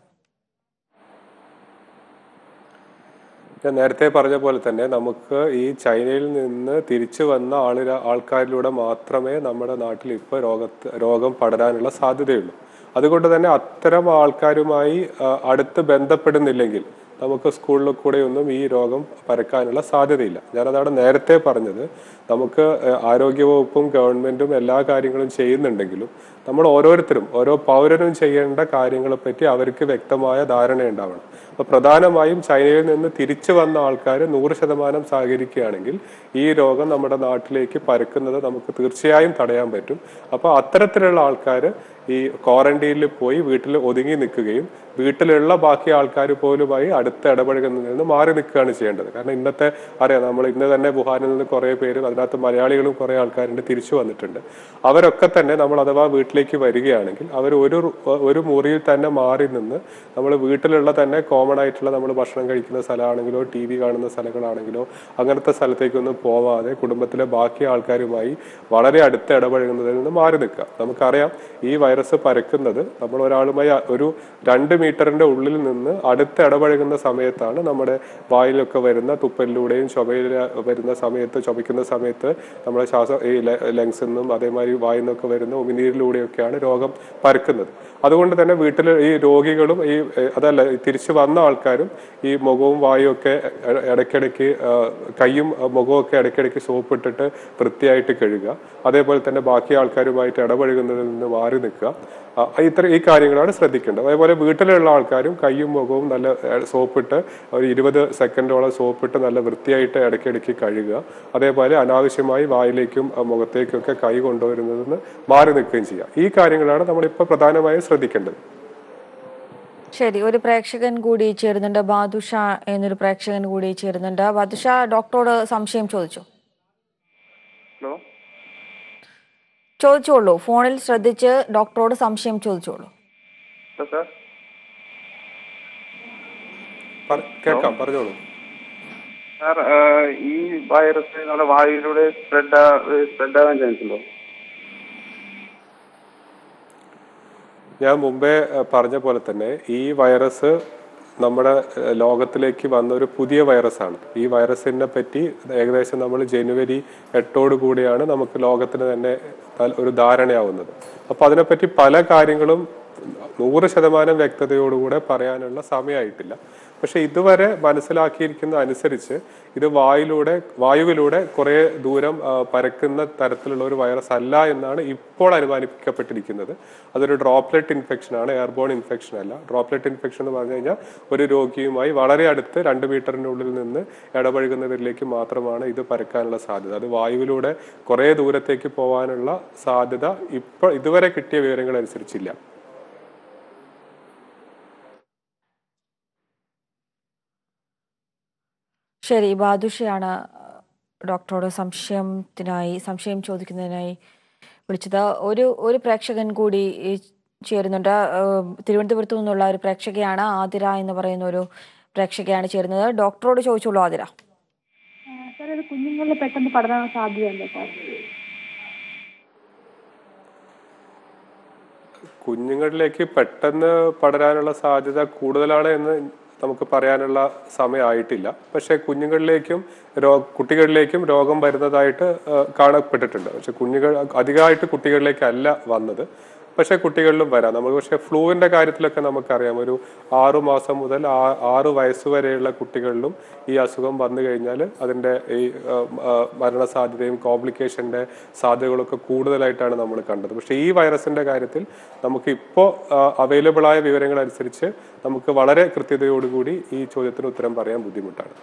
ഞാൻ നേരത്തെ പറഞ്ഞ പോലെ തന്നെ നമുക്ക് ഈ ചൈനയിൽ നിന്ന് തിരിച്ചു വന്ന ആളിര ആൾക്കാരിലൂടെ മാത്രമേ നമ്മുടെ നാട്ടിൽ ഇപ്പോൾ രോഗത്ത് രോഗം പടരാനുള്ള സാധ്യതയുള്ളൂ അതുകൊണ്ട് തന്നെ അത്തരം ആൾക്കാരുമായി ആ, അടുത്ത് ബന്ധപ്പെടുന്നില്ലെങ്കിൽ നമുക്ക് സ്കൂളിൽ കൂടെയൊന്നും ഈ രോഗം പരക്കാനുള്ള സാധ്യതയില്ല ഞാനതാണ് നേരത്തെ പറഞ്ഞത് നമുക്ക് ആ, ആരോഗ്യവകുപ്പും ഗവൺമെന്റും എല്ലാ കാര്യങ്ങളും ചെയ്യുന്നുണ്ടെങ്കിലും നമ്മൾ ഓരോരുത്തരും ഓരോ പൗരനും ചെയ്യേണ്ട കാര്യങ്ങളെ പറ്റി അവർക്ക് വ്യക്തമായ ധാരണ ഉണ്ടാവണം അപ്പൊ പ്രധാനമായും ചൈനയിൽ നിന്ന് തിരിച്ചു വന്ന ആൾക്കാർ നൂറ് ശതമാനം സഹകരിക്കുകയാണെങ്കിൽ ഈ രോഗം നമ്മുടെ നാട്ടിലേക്ക് പരക്കുന്നത് നമുക്ക് തീർച്ചയായും തടയാൻ പറ്റും അപ്പൊ അത്തരത്തിലുള്ള ആൾക്കാർ ഈ ക്വാറന്റൈനിൽ പോയി വീട്ടിൽ ഒതുങ്ങി നിൽക്കുകയും വീട്ടിലുള്ള ബാക്കി ആൾക്കാർ പോലുമായി അടുത്ത് ഇടപഴകുന്നതിൽ നിന്ന് മാറി നിൽക്കുകയാണ് ചെയ്യേണ്ടത് കാരണം ഇന്നത്തെ അറിയാം നമ്മൾ ഇന്ന് തന്നെ വുഹാനിൽ നിന്ന് കുറേ പേര് അതിനകത്ത് മലയാളികളും കുറേ ആൾക്കാരുണ്ട് തിരിച്ചു വന്നിട്ടുണ്ട് അവരൊക്കെ തന്നെ നമ്മൾ അഥവാ വീട്ടിലേക്ക് വരികയാണെങ്കിൽ അവർ ഒരു റു- ഒരു മുറിയിൽ തന്നെ മാറി നിന്ന് നമ്മൾ വീട്ടിലുള്ള തന്നെ കോമൺ ആയിട്ടുള്ള നമ്മൾ ഭക്ഷണം കഴിക്കുന്ന സ്ഥലമാണെങ്കിലോ ടി വി കാണുന്ന സ്ഥലങ്ങളാണെങ്കിലോ അങ്ങനത്തെ സ്ഥലത്തേക്കൊന്നും പോവാതെ കുടുംബത്തിലെ ബാക്കി ആൾക്കാരുമായി വളരെ അടുത്ത് ഇടപഴകുന്നതിൽ നിന്ന് മാറി നിൽക്കുക നമുക്കറിയാം ഈ വൈറസ് പരക്കുന്നത് നമ്മൾ ഒരാളുമായി അ- ഒരു രണ്ട് മീറ്ററിന്റെ ഉള്ളിൽ നിന്ന് അടുത്ത് ഇടപഴകുന്ന സമയത്താണ് നമ്മുടെ വായിലൊക്കെ വരുന്ന തുപ്പലിലൂടെയും ചുമയിൽ വരുന്ന സമയത്ത് ചുമയ്ക്കുന്ന സമയത്ത് നമ്മുടെ ശ്വാസ ഈ ലങ്സിൽ നിന്നും അതേമാതിരി വായിൽ നിന്നൊക്കെ വരുന്ന ഉമിനീരിലൂടെയൊക്കെയാണ് രോഗം പരക്കുന്നത് അതുകൊണ്ട് തന്നെ വീട്ടിൽ ഈ രോഗികളും ഈ ഏഹ്, അതല്ല ഈ തിരിച്ചു വന്ന ആൾക്കാരും ഈ മുഖവും വായും ഒക്കെ ഇ- ഇടയ്ക്കിടയ്ക്ക് ആ, കൈയും ആ, മുഖവും ഒക്കെ ഇടയ്ക്കിടയ്ക്ക് സോപ്പ് ഇട്ടിട്ട് വൃത്തിയായിട്ട് കഴുകുക അതേപോലെ തന്നെ ബാക്കി ആൾക്കാരുമായിട്ട് ഇടപഴകുന്നതിൽ നിന്ന് മാറി നിൽക്കുക ആ, ഇത്ര ഈ കാര്യങ്ങളാണ് ശ്രദ്ധിക്കേണ്ടത് അതേപോലെ വീട്ടിലുള്ള ആൾക്കാരും കൈയും മുഖവും നല്ല ഏഹ്, സോപ്പിട്ട് ഒരു ഇരുപത് സെക്കൻഡോളം സോപ്പിട്ട് നല്ല വൃത്തിയായിട്ട് ഇടയ്ക്കിടയ്ക്ക് കഴുകുക അതേപോലെ അനാവശ്യമായി വായിലേക്കും ആ, മുഖത്തേക്കും ഒക്കെ കൈ കൊണ്ടുവരുന്നതിൽ നിന്ന് മാറി നിൽക്കുകയും ചെയ്യുക ഈ കാര്യങ്ങളാണ് നമ്മളിപ്പോൾ പ്രധാനമായും ശ്രദ്ധിക്കേണ്ടത് ശരി ഒരു പ്രേക്ഷകൻ കൂടി ചേരുന്നുണ്ട് ബാദുഷ എന്നൊരു പ്രേക്ഷകൻ കൂടി ചേരുന്നുണ്ട് ബാദുഷ ഡോക്ടറോട് സംശയം ചോദിച്ചു ഹലോ ചോദിച്ചോളൂ ഫോണിൽ ശ്രദ്ധിച്ച് ഡോക്ടറോട് സംശയം ചോദിച്ചോളൂ ഹലോ സാർ പറ- കേൾക്കാം പറഞ്ഞോളൂ സാർ ഈ വൈറസ് നമ്മുടെ വായുവിലൂടെ സ്പ്രെഡ് സ്പ്രെഡ് ആകാൻ ചാൻസ് ഉണ്ടോ ഞാൻ മുമ്പേ ഏഹ്, പറഞ്ഞ പോലെ തന്നെ ഈ വൈറസ് നമ്മുടെ ഏഹ്, ലോകത്തിലേക്ക് വന്ന ഒരു പുതിയ വൈറസാണ് ഈ വൈറസിനെ പറ്റി ഏകദേശം നമ്മൾ ജനുവരി എട്ടോട് കൂടിയാണ് നമുക്ക് ലോകത്തിന് തന്നെ ത- ഒരു ധാരണയാവുന്നത് അപ്പൊ അതിനെപ്പറ്റി പല കാര്യങ്ങളും നൂറ് ശതമാനം വ്യക്തതയോടുകൂടെ പറയാനുള്ള സമയമായിട്ടില്ല പക്ഷെ ഇതുവരെ മനസ്സിലാക്കിയിരിക്കുന്ന അനുസരിച്ച് ഇത് വായിലൂടെ വായുവിലൂടെ കുറേ ദൂരം ആ, പരക്കുന്ന തരത്തിലുള്ള ഒരു വൈറസ് അല്ല എന്നാണ് ഇപ്പോൾ അനുമാനിക്കപ്പെട്ടിരിക്കുന്നത് അതൊരു ഡ്രോപ്ലെറ്റ് ഇൻഫെക്ഷൻ ആണ് എയർബോൺ ഇൻഫെക്ഷൻ അല്ല ഡ്രോപ്ലെറ്റ് ഇൻഫെക്ഷൻ എന്ന് പറഞ്ഞു കഴിഞ്ഞാൽ ഒരു രോഗിയുമായി വളരെ അടുത്ത് രണ്ട് മീറ്ററിനുള്ളിൽ നിന്ന് ഇടപഴകുന്നവരിലേക്ക് മാത്രമാണ് ഇത് പരക്കാനുള്ള സാധ്യത അത് വായുവിലൂടെ കുറേ ദൂരത്തേക്ക് പോകാനുള്ള സാധ്യത ഇപ്പോൾ ഇതുവരെ കിട്ടിയ വിവരങ്ങൾ അനുസരിച്ചില്ല ശരി ബാദുഷയാണ് ഡോക്ടറോട് സംശയത്തിനായി സംശയം ചോദിക്കുന്നതിനായി വിളിച്ചത് ഒരു ഒരു പ്രേക്ഷകൻ കൂടി ഈ ചേരുന്നുണ്ട് ഏഹ് തിരുവനന്തപുരത്തു നിന്നുള്ള ഒരു പ്രേക്ഷകയാണ് ആതിര എന്ന് പറയുന്ന ഒരു പ്രേക്ഷകയാണ് ചേരുന്നത് ഡോക്ടറോട് ചോദിച്ചോളൂ ആതിര സാർ ഇത് കുഞ്ഞുങ്ങളിൽ പെട്ടെന്ന് പടരാൻ സാധ്യതയുണ്ടോ സാർ കുഞ്ഞുങ്ങളിലേക്ക് പെട്ടെന്ന് പടരാനുള്ള സാധ്യത കൂടുതലാണ് എന്ന് നമുക്ക് പറയാനുള്ള സമയമായിട്ടില്ല പക്ഷെ കുഞ്ഞുങ്ങളിലേക്കും രോ കുട്ടികളിലേക്കും രോഗം വരുന്നതായിട്ട് ആ, കാണപ്പെട്ടിട്ടുണ്ട് പക്ഷെ കുഞ്ഞുങ്ങൾ അധികമായിട്ട് കുട്ടികളിലേക്കല്ല വന്നത് പക്ഷെ കുട്ടികളിലും വരാം നമുക്ക് പക്ഷെ ഫ്ലൂവിന്റെ കാര്യത്തിലൊക്കെ നമുക്കറിയാം ഒരു ആറു മാസം മുതൽ ആ- ആറ് വയസ്സ് വരെയുള്ള കുട്ടികളിലും ഈ അസുഖം വന്നു കഴിഞ്ഞാൽ അതിന്റെ ഈ ആ, ആ, മരണസാധ്യതയും കോംപ്ലിക്കേഷന്റെ സാധ്യതകളൊക്കെ കൂടുതലായിട്ടാണ് നമ്മൾ കണ്ടത് പക്ഷേ ഈ വൈറസിന്റെ കാര്യത്തിൽ നമുക്ക് ഇപ്പോൾ അവൈലബിൾ ആയ വിവരങ്ങൾ അനുസരിച്ച് നമുക്ക് വളരെ കൃത്യതയോടുകൂടി ഈ ചോദ്യത്തിന് ഉത്തരം പറയാൻ ബുദ്ധിമുട്ടാണ്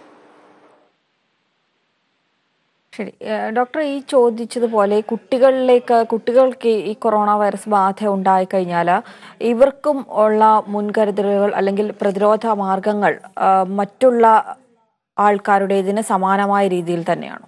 ശരി ഏഹ് ഡോക്ടർ ഈ ചോദിച്ചതുപോലെ കുട്ടികളിലേക്ക് കുട്ടികൾക്ക് ഈ കൊറോണ വൈറസ് ബാധ ഉണ്ടായിക്കഴിഞ്ഞാൽ ഇവർക്കും ഉള്ള മുൻകരുതലുകൾ അല്ലെങ്കിൽ പ്രതിരോധ മാർഗങ്ങൾ ആ, മറ്റുള്ള ആൾക്കാരുടേതിന് സമാനമായ രീതിയിൽ തന്നെയാണോ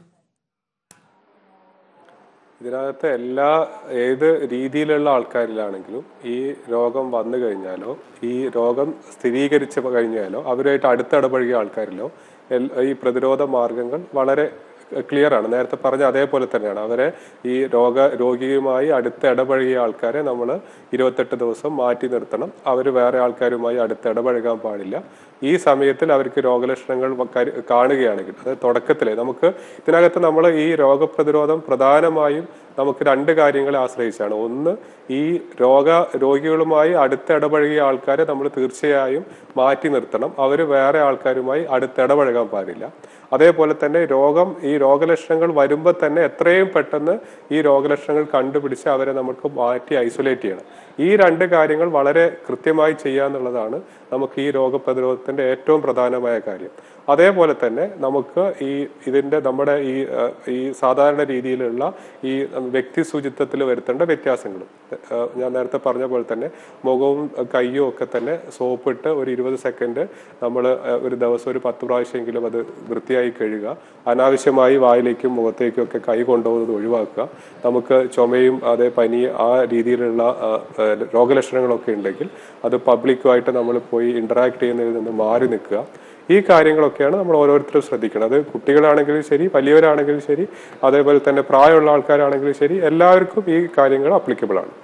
ഇതിനകത്ത് എല്ലാ ഏത് രീതിയിലുള്ള ആൾക്കാരിലാണെങ്കിലും ഈ രോഗം വന്നു കഴിഞ്ഞാലോ ഈ രോഗം സ്ഥിരീകരിച്ച് കഴിഞ്ഞാലോ അവരുമായിട്ട് അടുത്തിടപഴകിയ ആൾക്കാരിലോ എൽ- ഈ പ്രതിരോധ മാർഗങ്ങൾ വളരെ ക്ലിയർ ആണ് നേരത്തെ പറഞ്ഞ അതേപോലെ തന്നെയാണ് അവരെ ഈ രോഗ രോഗിയുമായി അടുത്ത് ഇടപഴകിയ ആൾക്കാരെ നമ്മൾ ഇരുപത്തെട്ട് ദിവസം മാറ്റി നിർത്തണം അവർ വേറെ ആൾക്കാരുമായി അടുത്ത് ഇടപഴകാൻ പാടില്ല ഈ സമയത്തിൽ അവർക്ക് രോഗലക്ഷണങ്ങൾ വ- കരു- കാണുകയാണെങ്കിൽ അത് തുടക്കത്തിലെ നമുക്ക് ഇതിനകത്ത് നമ്മൾ ഈ രോഗപ്രതിരോധം പ്രധാനമായും നമുക്ക് രണ്ട് കാര്യങ്ങളെ ആശ്രയിച്ചാണ് ഒന്ന് ഈ രോഗ രോഗികളുമായി അടുത്ത് ഇടപഴകിയ ആൾക്കാരെ നമ്മൾ തീർച്ചയായും മാറ്റി നിർത്തണം അവർ വേറെ ആൾക്കാരുമായി അടുത്ത് ഇടപഴകാൻ പാടില്ല അതേപോലെ തന്നെ രോഗം ഈ രോഗലക്ഷണങ്ങൾ വരുമ്പോൾ തന്നെ എത്രയും പെട്ടെന്ന് ഈ രോഗലക്ഷണങ്ങൾ കണ്ടുപിടിച്ച് അവരെ നമുക്ക് മാറ്റി ഐസൊലേറ്റ് ചെയ്യണം ഈ രണ്ട് കാര്യങ്ങൾ വളരെ കൃത്യമായി ചെയ്യാന്നുള്ളതാണ് നമുക്ക് ഈ രോഗപ്രതിരോധത്തിന്റെ ഏറ്റവും പ്രധാനമായ കാര്യം അതേപോലെ തന്നെ നമുക്ക് ഈ ഇതിന്റെ നമ്മുടെ ഈ ഏഹ്, ഈ സാധാരണ രീതിയിലുള്ള ഈ വ്യക്തി ശുചിത്വത്തിൽ വരുത്തേണ്ട വ്യത്യാസങ്ങളും ഏഹ്, ഞാൻ നേരത്തെ പറഞ്ഞ പോലെ തന്നെ മുഖവും ഏഹ്, കയ്യും ഒക്കെ തന്നെ സോപ്പിട്ട് ഒരു ഇരുപത് സെക്കൻഡ് നമ്മൾ ഒരു ദിവസം ഒരു പത്ത് പ്രാവശ്യമെങ്കിലും അത് വൃത്തിയായി കഴുകുക അനാവശ്യമായി വായിലേക്കും മുഖത്തേക്കും ഒക്കെ കൈ കൊണ്ടുപോകുന്നത് ഒഴിവാക്കുക നമുക്ക് ചുമയും അതേ പനി ആ രീതിയിലുള്ള ആ, ആ, രോഗലക്ഷണങ്ങളൊക്കെ ഉണ്ടെങ്കിൽ അത് പബ്ലിക്കുമായിട്ട് നമ്മൾ പോയി ഇന്ററാക്ട് ചെയ്യുന്നതിൽ നിന്ന് മാറി നിൽക്കുക ഈ കാര്യങ്ങളൊക്കെയാണ് നമ്മൾ ഓരോരുത്തരും ശ്രദ്ധിക്കണം അത് കുട്ടികളാണെങ്കിലും ശരി വലിയവരാണെങ്കിലും ശരി അതേപോലെ തന്നെ പ്രായമുള്ള ആൾക്കാരാണെങ്കിലും ശരി എല്ലാവർക്കും ഈ കാര്യങ്ങൾ അപ്ലിക്കബിൾ ആണ്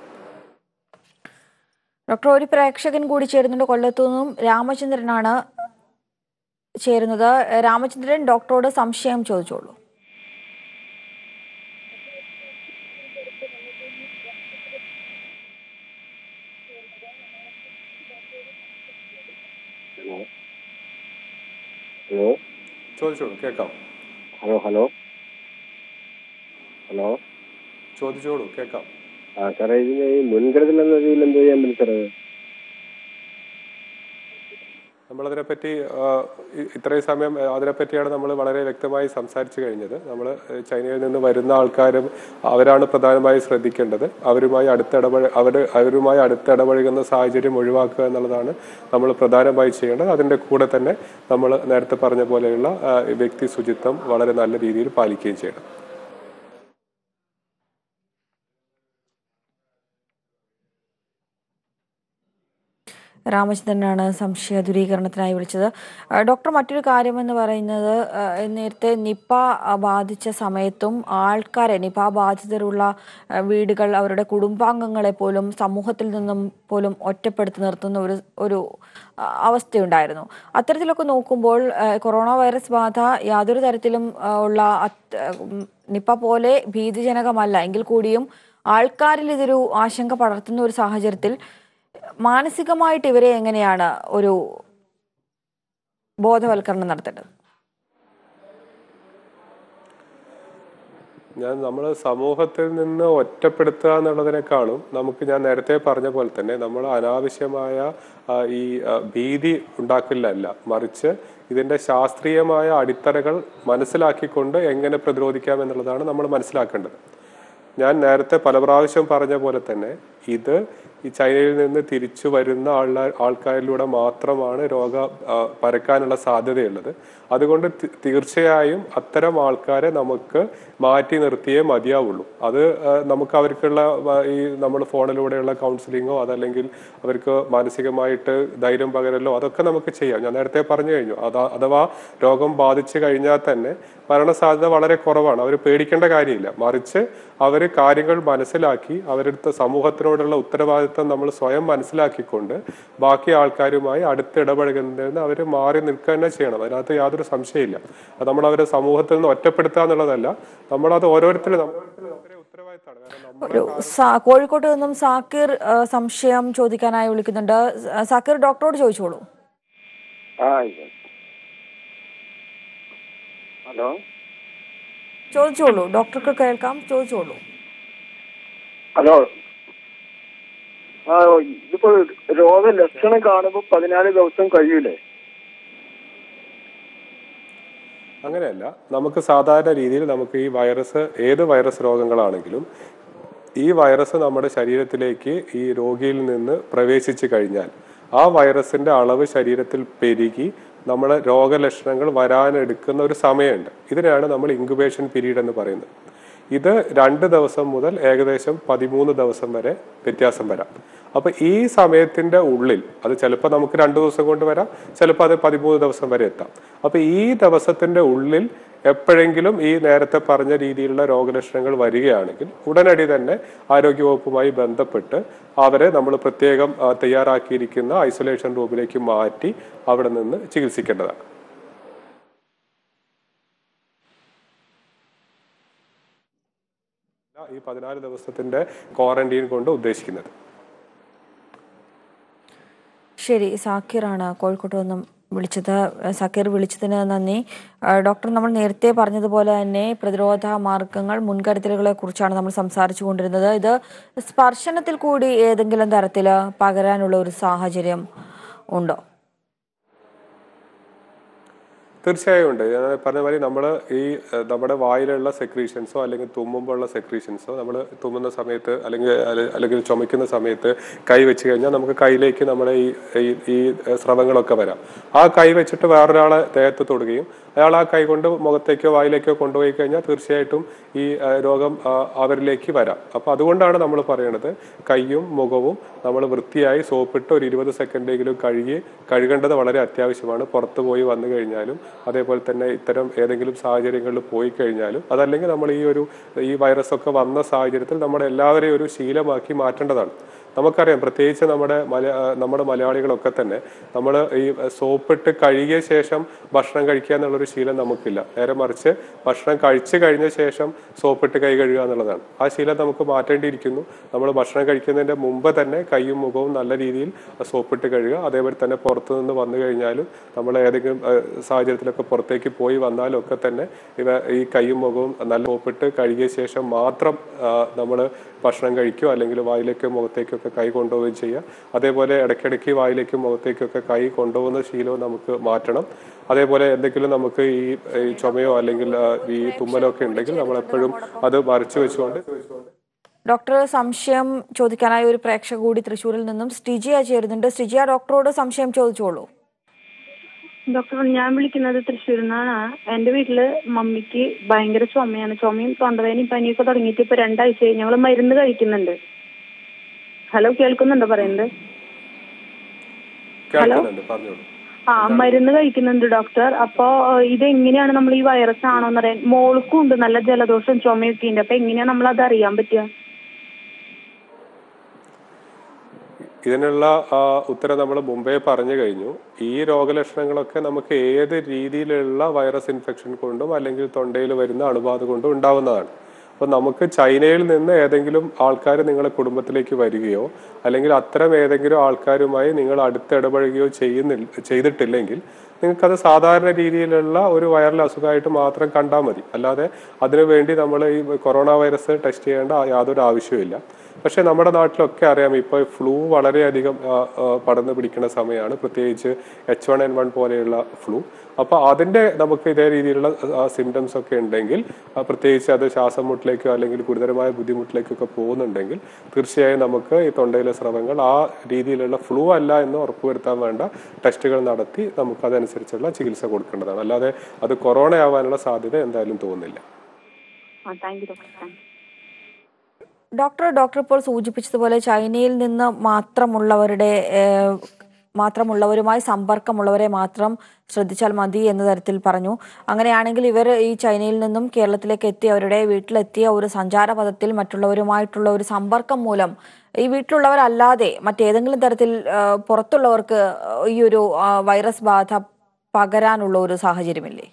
ഡോക്ടർ ഒരു പ്രേക്ഷകൻ കൂടി ചേരുന്നുണ്ട് കൊല്ലത്തു നിന്നും രാമചന്ദ്രനാണ് ചേരുന്നത് രാമചന്ദ്രൻ ഡോക്ടറോട് സംശയം ചോദിച്ചോളൂ ഹലോ ചോദിച്ചോളൂ കേൾക്കാം ഹലോ ഹലോ ഹലോ ചോദിച്ചോളൂ കേൾക്കാം ആ സാറേ ഇതിന് ഈ മുൻകരുതൽ എന്ന രീതിയിൽ എന്ത് ചെയ്യാൻ പറ്റും സാറേ നമ്മളതിനെപ്പറ്റി ആ, ഇ- ഇത്രയും സമയം ആ, അതിനെപ്പറ്റിയാണ് നമ്മൾ വളരെ വ്യക്തമായി സംസാരിച്ചു കഴിഞ്ഞത് നമ്മൾ ചൈനയിൽ നിന്ന് വരുന്ന ആൾക്കാരും അവരാണ് പ്രധാനമായി ശ്രദ്ധിക്കേണ്ടത് അവരുമായി അടുത്തിടപഴ അവർ അവരുമായി അടുത്തിടപഴകുന്ന സാഹചര്യം ഒഴിവാക്കുക എന്നുള്ളതാണ് നമ്മൾ പ്രധാനമായി ചെയ്യേണ്ടത് അതിൻ്റെ കൂടെ തന്നെ നമ്മൾ നേരത്തെ പറഞ്ഞ പോലെയുള്ള ആ, വ്യക്തി ശുചിത്വം വളരെ നല്ല രീതിയിൽ പാലിക്കുകയും ചെയ്യണം രാമചന്ദ്രനാണ് സംശയ ദൂരീകരണത്തിനായി വിളിച്ചത് ആ, ഡോക്ടർ മറ്റൊരു കാര്യമെന്ന് പറയുന്നത് ആ, നേരത്തെ നിപ്പ ആ, ബാധിച്ച സമയത്തും ആൾക്കാരെ നിപ ബാധിതരുള്ള ആ, വീടുകൾ അവരുടെ കുടുംബാംഗങ്ങളെ പോലും സമൂഹത്തിൽ നിന്നും പോലും ഒറ്റപ്പെടുത്തി നിർത്തുന്ന ഒരു ഒരു ആ, അവസ്ഥയുണ്ടായിരുന്നു അത്തരത്തിലൊക്കെ നോക്കുമ്പോൾ ആ, കൊറോണ വൈറസ് ബാധ യാതൊരു തരത്തിലും ആ, ഉള്ള അത്- ഉം, നിപ്പ പോലെ ഭീതിജനകമല്ല എങ്കിൽ കൂടിയും ആൾക്കാരിൽ ഇതൊരു ആശങ്ക പടർത്തുന്ന ഒരു സാഹചര്യത്തിൽ മാനസികമായിട്ട് ഇവരെ എങ്ങനെയാണ് ഒരു ബോധവൽക്കരണം നടത്തേണ്ടത് ഞാൻ നമ്മൾ സമൂഹത്തിൽ നിന്ന് ഒറ്റപ്പെടുത്തുക എന്നുള്ളതിനേക്കാളും നമുക്ക് ഞാൻ നേരത്തെ പറഞ്ഞ പോലെ തന്നെ നമ്മൾ അനാവശ്യമായ ആ, ഈ ആ, ഭീതി ഉണ്ടാക്കില്ലല്ല മറിച്ച് ഇതിന്റെ ശാസ്ത്രീയമായ അടിത്തറകൾ മനസ്സിലാക്കിക്കൊണ്ട് എങ്ങനെ പ്രതിരോധിക്കാം എന്നുള്ളതാണ് നമ്മൾ മനസ്സിലാക്കേണ്ടത് ഞാൻ നേരത്തെ പല പ്രാവശ്യം പറഞ്ഞ പോലെ തന്നെ ഇത് ഈ ചൈനയിൽ നിന്ന് തിരിച്ചു വരുന്ന ആൾക്കാർ ആൾക്കാരിലൂടെ മാത്രമാണ് രോഗ ആ, പരക്കാനുള്ള സാധ്യതയുള്ളത് അതുകൊണ്ട് തി- തീർച്ചയായും അത്തരം ആൾക്കാരെ നമുക്ക് മാറ്റി നിർത്തിയേ മതിയാവുള്ളൂ അത് ആ, നമുക്ക് അവർക്കുള്ള ആ, ഈ നമ്മൾ ഫോണിലൂടെയുള്ള കൗൺസിലിങ്ങോ അതല്ലെങ്കിൽ അവർക്ക് മാനസികമായിട്ട് ധൈര്യം പകരലോ അതൊക്കെ നമുക്ക് ചെയ്യാം ഞാൻ നേരത്തെ പറഞ്ഞു കഴിഞ്ഞു അതാ അഥവാ രോഗം ബാധിച്ചു കഴിഞ്ഞാൽ തന്നെ മരണസാധ്യത വളരെ കുറവാണ് അവർ പേടിക്കേണ്ട കാര്യമില്ല മറിച്ച് അവർ കാര്യങ്ങൾ മനസ്സിലാക്കി അവരുടെ സമൂഹത്തിനോടുള്ള ഉത്തരവാദിത്തം നമ്മൾ സ്വയം മനസ്സിലാക്കിക്കൊണ്ട് ബാക്കി ആൾക്കാരുമായി അടുത്ത് ഇടപഴകുന്നതിൽ നിന്ന് അവർ മാറി നിൽക്കുക തന്നെ ചെയ്യണം അതിനകത്ത് യാതൊരു സംശയമില്ല അത് നമ്മൾ അവരെ സമൂഹത്തിൽ നിന്ന് ഒറ്റപ്പെടുത്തുക എന്നുള്ളതല്ല നമ്മളത് ഓരോരുത്തരും നമ്മുടെ ഉത്തരവാദിത്തമാണ് കാരണം നമ്മൾ ഒരു സാ- കോഴിക്കോട്ട് നിന്നും സാക്കിർ ആ, സംശയം ചോദിക്കാനായി വിളിക്കുന്നുണ്ട് സ- സാക്കിർ ഡോക്ടറോട് ചോദിച്ചോളൂ ആ ഹലോ ചോദിച്ചോളൂ ഡോക്ടർക്ക് കേൾക്കാം ചോദിച്ചോളൂ ഹലോ ആ ഇതിപ്പോ രോഗലക്ഷണം കാണുമ്പോൾ പതിനാല് ദിവസം കഴിയൂലേ അങ്ങനെയല്ല നമുക്ക് സാധാരണ രീതിയിൽ നമുക്ക് ഈ വൈറസ് ഏത് വൈറസ് രോഗങ്ങളാണെങ്കിലും ഈ വൈറസ് നമ്മുടെ ശരീരത്തിലേക്ക് ഈ രോഗിയിൽ നിന്ന് പ്രവേശിച്ചു കഴിഞ്ഞാൽ ആ വൈറസിന്റെ അളവ് ശരീരത്തിൽ പെരുകി നമ്മുടെ രോഗലക്ഷണങ്ങൾ വരാനെടുക്കുന്ന ഒരു സമയമുണ്ട് ഇതിനെയാണ് നമ്മൾ ഇൻക്യുബേഷൻ പീരീഡ് എന്ന് പറയുന്നത് ഇത് രണ്ട് ദിവസം മുതൽ ഏകദേശം പതിമൂന്ന് ദിവസം വരെ വ്യത്യാസം വരാം അപ്പൊ ഈ സമയത്തിന്റെ ഉള്ളിൽ അത് ചിലപ്പോൾ നമുക്ക് രണ്ട് ദിവസം കൊണ്ട് വരാം ചിലപ്പോൾ അത് പതിമൂന്ന് ദിവസം വരെ എത്താം അപ്പൊ ഈ ദിവസത്തിന്റെ ഉള്ളിൽ എപ്പോഴെങ്കിലും ഈ നേരത്തെ പറഞ്ഞ രീതിയിലുള്ള രോഗലക്ഷണങ്ങൾ വരികയാണെങ്കിൽ ഉടനടി തന്നെ ആരോഗ്യവകുപ്പുമായി ബന്ധപ്പെട്ട് അവരെ നമ്മൾ പ്രത്യേകം ആ, തയ്യാറാക്കിയിരിക്കുന്ന ഐസൊലേഷൻ റൂമിലേക്ക് മാറ്റി അവിടെ നിന്ന് ചികിത്സിക്കേണ്ടതാണ് ഈ പതിനാല് ദിവസത്തിന്റെ ക്വാറന്റീൻ കൊണ്ട് ഉദ്ദേശിക്കുന്നത് ശരി സാക്കിറാണ് കോഴിക്കോട്ട് നിന്നും വിളിച്ചത് സാക്കിർ വിളിച്ചതിന് നന്ദി ആ, ഡോക്ടർ നമ്മൾ നേരത്തെ പറഞ്ഞതുപോലെ തന്നെ പ്രതിരോധ മാർഗങ്ങൾ മുൻകരുതലുകളെ കുറിച്ചാണ് നമ്മൾ സംസാരിച്ചു കൊണ്ടിരുന്നത് ഇത് സ്പർശനത്തിൽ കൂടി ഏതെങ്കിലും തരത്തിൽ പകരാനുള്ള ഒരു സാഹചര്യം ഉണ്ടോ തീർച്ചയായും ഉണ്ട് ഞാൻ പറഞ്ഞ മാതിരി നമ്മൾ ഈ ഏഹ്, നമ്മുടെ വായിലുള്ള സെക്രീഷൻസോ അല്ലെങ്കിൽ തുമ്മുമ്പോഴുള്ള സെക്രീഷൻസോ നമ്മൾ തുമ്മുന്ന സമയത്ത് അല്ലെങ്കിൽ അല്ല- അല്ലെങ്കിൽ ചുമയ്ക്കുന്ന സമയത്ത് കൈ വെച്ച് കഴിഞ്ഞാൽ നമുക്ക് കൈയിലേക്ക് നമ്മുടെ ഈ ഈ- ഈ ഏഹ്, സ്രവങ്ങളൊക്കെ വരാം ആ കൈ വെച്ചിട്ട് വേറൊരാളെ ദേഹത്ത് തൊടുകയും അയാൾ ആ കൈ കൊണ്ട് മുഖത്തേക്കോ വായിലേക്കോ കൊണ്ടുപോയി കഴിഞ്ഞാൽ തീർച്ചയായിട്ടും ഈ ഏഹ്, രോഗം ആ, അവരിലേക്ക് വരാം അപ്പൊ അതുകൊണ്ടാണ് നമ്മൾ പറയുന്നത് കൈയും മുഖവും നമ്മൾ വൃത്തിയായി സോപ്പിട്ട് ഒരു ഇരുപത് സെക്കൻഡെങ്കിലും കഴുകി കഴുകേണ്ടത് വളരെ അത്യാവശ്യമാണ് പുറത്ത് പോയി വന്നു കഴിഞ്ഞാലും അതേപോലെ തന്നെ ഇത്തരം ഏതെങ്കിലും സാഹചര്യങ്ങളിൽ പോയി കഴിഞ്ഞാലും അതല്ലെങ്കിൽ നമ്മൾ ഈ ഒരു ഈ വൈറസ് ഒക്കെ വന്ന സാഹചര്യത്തിൽ നമ്മുടെ എല്ലാവരെയും ഒരു ശീലമാക്കി മാറ്റേണ്ടതാണ് നമുക്കറിയാം പ്രത്യേകിച്ച് നമ്മുടെ മല ആ, നമ്മുടെ മലയാളികളൊക്കെ തന്നെ നമ്മൾ ഈ സോപ്പിട്ട് കഴുകിയ ശേഷം ഭക്ഷണം കഴിക്കുക എന്നുള്ളൊരു ശീലം നമുക്കില്ല നേരെ മറിച്ച് ഭക്ഷണം കഴിച്ചു കഴിഞ്ഞ ശേഷം സോപ്പിട്ട് കൈ കഴുകുക എന്നുള്ളതാണ് ആ ശീലം നമുക്ക് മാറ്റേണ്ടിയിരിക്കുന്നു നമ്മൾ ഭക്ഷണം കഴിക്കുന്നതിന്റെ മുമ്പ് തന്നെ കൈയും മുഖവും നല്ല രീതിയിൽ സോപ്പിട്ട് കഴുകുക അതേപോലെ തന്നെ പുറത്തു നിന്ന് വന്നു കഴിഞ്ഞാലും നമ്മൾ ഏതെങ്കിലും ആ, സാഹചര്യത്തിലൊക്കെ പുറത്തേക്ക് പോയി വന്നാലും ഒക്കെ തന്നെ ഇവ ഈ കൈയും മുഖവും നല്ല സോപ്പിട്ട് കഴുകിയ ശേഷം മാത്രം നമ്മൾ ഭക്ഷണം കഴിക്കുകയോ അല്ലെങ്കിൽ വായിലേക്കോ മുഖത്തേക്കോ ഒക്കെ കൈ കൊണ്ടുപോവുകയും ചെയ്യുക അതേപോലെ ഇടയ്ക്കിടയ്ക്ക് വായിലേക്കും മുഖത്തേക്കൊക്കെ കൈ കൊണ്ടുപോകുന്ന ശീലവും നമുക്ക് മാറ്റണം അതേപോലെ എന്തെങ്കിലും നമുക്ക് ഈ ഈ ചുമയോ അല്ലെങ്കിൽ ആ, ഈ തുമ്മലോ ഒക്കെ ഉണ്ടെങ്കിൽ നമ്മൾ എപ്പോഴും അത് മറിച്ചു വെച്ചുകൊണ്ട് ഡോക്ടർ സംശയം ചോദിക്കാനായി ഒരു പ്രേക്ഷക കൂടി തൃശ്ശൂരിൽ നിന്നും സ്റ്റിജിയ ചേരുന്നുണ്ട് സ്റ്റിജിയ ഡോക്ടറോട് സംശയം ചോദിച്ചോളൂ ഡോക്ടർ ഞാൻ വിളിക്കുന്നത് തൃശ്ശൂരിൽ നിന്നാണ് എന്റെ വീട്ടില് മമ്മിക്ക് ഭയങ്കര ചുമയാണ് ചുമയും തൊണ്ടവേദനയും പനിയൊക്കെ തുടങ്ങിയിട്ട് ഇപ്പൊ രണ്ടാഴ്ചയായി ഞങ്ങൾ മരുന്ന് കഴിക്കുന്നുണ്ട് ഹലോ കേൾക്കുന്നുണ്ടോ പറയുന്നത് കേൾക്കുന്നുണ്ട് പറഞ്ഞോളൂ ആ മരുന്ന് കഴിക്കുന്നുണ്ട് ഡോക്ടർ അപ്പോ ഏഹ്, ഇത് എങ്ങനെയാണ് നമ്മൾ ഈ വൈറസ് ആണോ എന്ന് അറിയാൻ മോൾക്കും ഉണ്ട് നല്ല ജലദോഷം ചുമയൊക്കെ ഉണ്ട് അപ്പൊ എങ്ങനെയാ നമ്മൾ അത് അറിയാൻ പറ്റുക ഇതിനുള്ള ആ, ഉത്തരം നമ്മൾ മുമ്പേ പറഞ്ഞു കഴിഞ്ഞു ഈ രോഗലക്ഷണങ്ങളൊക്കെ നമുക്ക് ഏത് രീതിയിലുള്ള വൈറസ് ഇൻഫെക്ഷൻ കൊണ്ടും അല്ലെങ്കിൽ തൊണ്ടയിൽ വരുന്ന അണുബാധ കൊണ്ടും ഉണ്ടാവുന്നതാണ് അപ്പോൾ നമുക്ക് ചൈനയിൽ നിന്ന് ഏതെങ്കിലും ആൾക്കാർ നിങ്ങളുടെ കുടുംബത്തിലേക്ക് വരികയോ അല്ലെങ്കിൽ അത്തരം ഏതെങ്കിലും ആൾക്കാരുമായി നിങ്ങൾ അടുത്ത് ഇടപഴകുകയോ ചെയ്യുന്നില്ല ചെയ്തിട്ടില്ലെങ്കിൽ നിങ്ങൾക്കത് സാധാരണ രീതിയിലുള്ള ഒരു വൈറൽ അസുഖമായിട്ട് മാത്രം കണ്ടാൽ മതി അല്ലാതെ അതിനുവേണ്ടി നമ്മൾ ഈ കൊറോണ വൈറസ് ടെസ്റ്റ് ചെയ്യേണ്ട യാതൊരു ആവശ്യമില്ല പക്ഷേ നമ്മുടെ നാട്ടിലൊക്കെ അറിയാം ഇപ്പോൾ ഫ്ലൂ വളരെയധികം ആ, ആ, പടർന്നു പിടിക്കുന്ന സമയമാണ് പ്രത്യേകിച്ച് എച്ച് വൺ എൻ വൺ പോലെയുള്ള ഫ്ലൂ അപ്പോൾ അതിൻ്റെ നമുക്ക് ഇതേ രീതിയിലുള്ള സിംറ്റംസ് ഒക്കെ ഉണ്ടെങ്കിൽ ആ, പ്രത്യേകിച്ച് അത് ശ്വാസം മുട്ടിലേക്കോ അല്ലെങ്കിൽ ഗുരുതരമായ ബുദ്ധിമുട്ടിലേക്കൊക്കെ പോകുന്നുണ്ടെങ്കിൽ തീർച്ചയായും നമുക്ക് ഈ തൊണ്ടയിലെ സ്രവങ്ങൾ ആ രീതിയിലുള്ള ഫ്ലൂ അല്ല എന്ന് ഉറപ്പുവരുത്താൻ വേണ്ട ടെസ്റ്റുകൾ നടത്തി നമുക്ക് അതനുസരിച്ചുള്ള ചികിത്സ കൊടുക്കേണ്ടതാണ് അല്ലാതെ അത് കൊറോണ ആവാനുള്ള സാധ്യത എന്തായാലും തോന്നുന്നില്ല ആ thank you doctor thank you doctor doctor ഇപ്പോൾ സൂചിപ്പിച്ചതുപോലെ ചൈനയിൽ നിന്ന് മാത്രമുള്ളവരുടെ ഏഹ്, മാത്രമുള്ളവരുമായി സമ്പർക്കമുള്ളവരെ മാത്രം ശ്രദ്ധിച്ചാൽ മതി എന്ന തരത്തിൽ പറഞ്ഞു അങ്ങനെയാണെങ്കിൽ ഇവർ ഈ ചൈനയിൽ നിന്നും കേരളത്തിലേക്ക് എത്തി അവരുടെ വീട്ടിലെത്തിയ ഒരു സഞ്ചാരപഥത്തിൽ മറ്റുള്ളവരുമായിട്ടുള്ള ഒരു സമ്പർക്കം മൂലം ഈ വീട്ടിലുള്ളവരല്ലാതെ മറ്റേതെങ്കിലും തരത്തിൽ ഏഹ്, പുറത്തുള്ളവർക്ക് ഈ ഒരു ആ, വൈറസ് ബാധ പകരാനുള്ള ഒരു സാഹചര്യമില്ലേ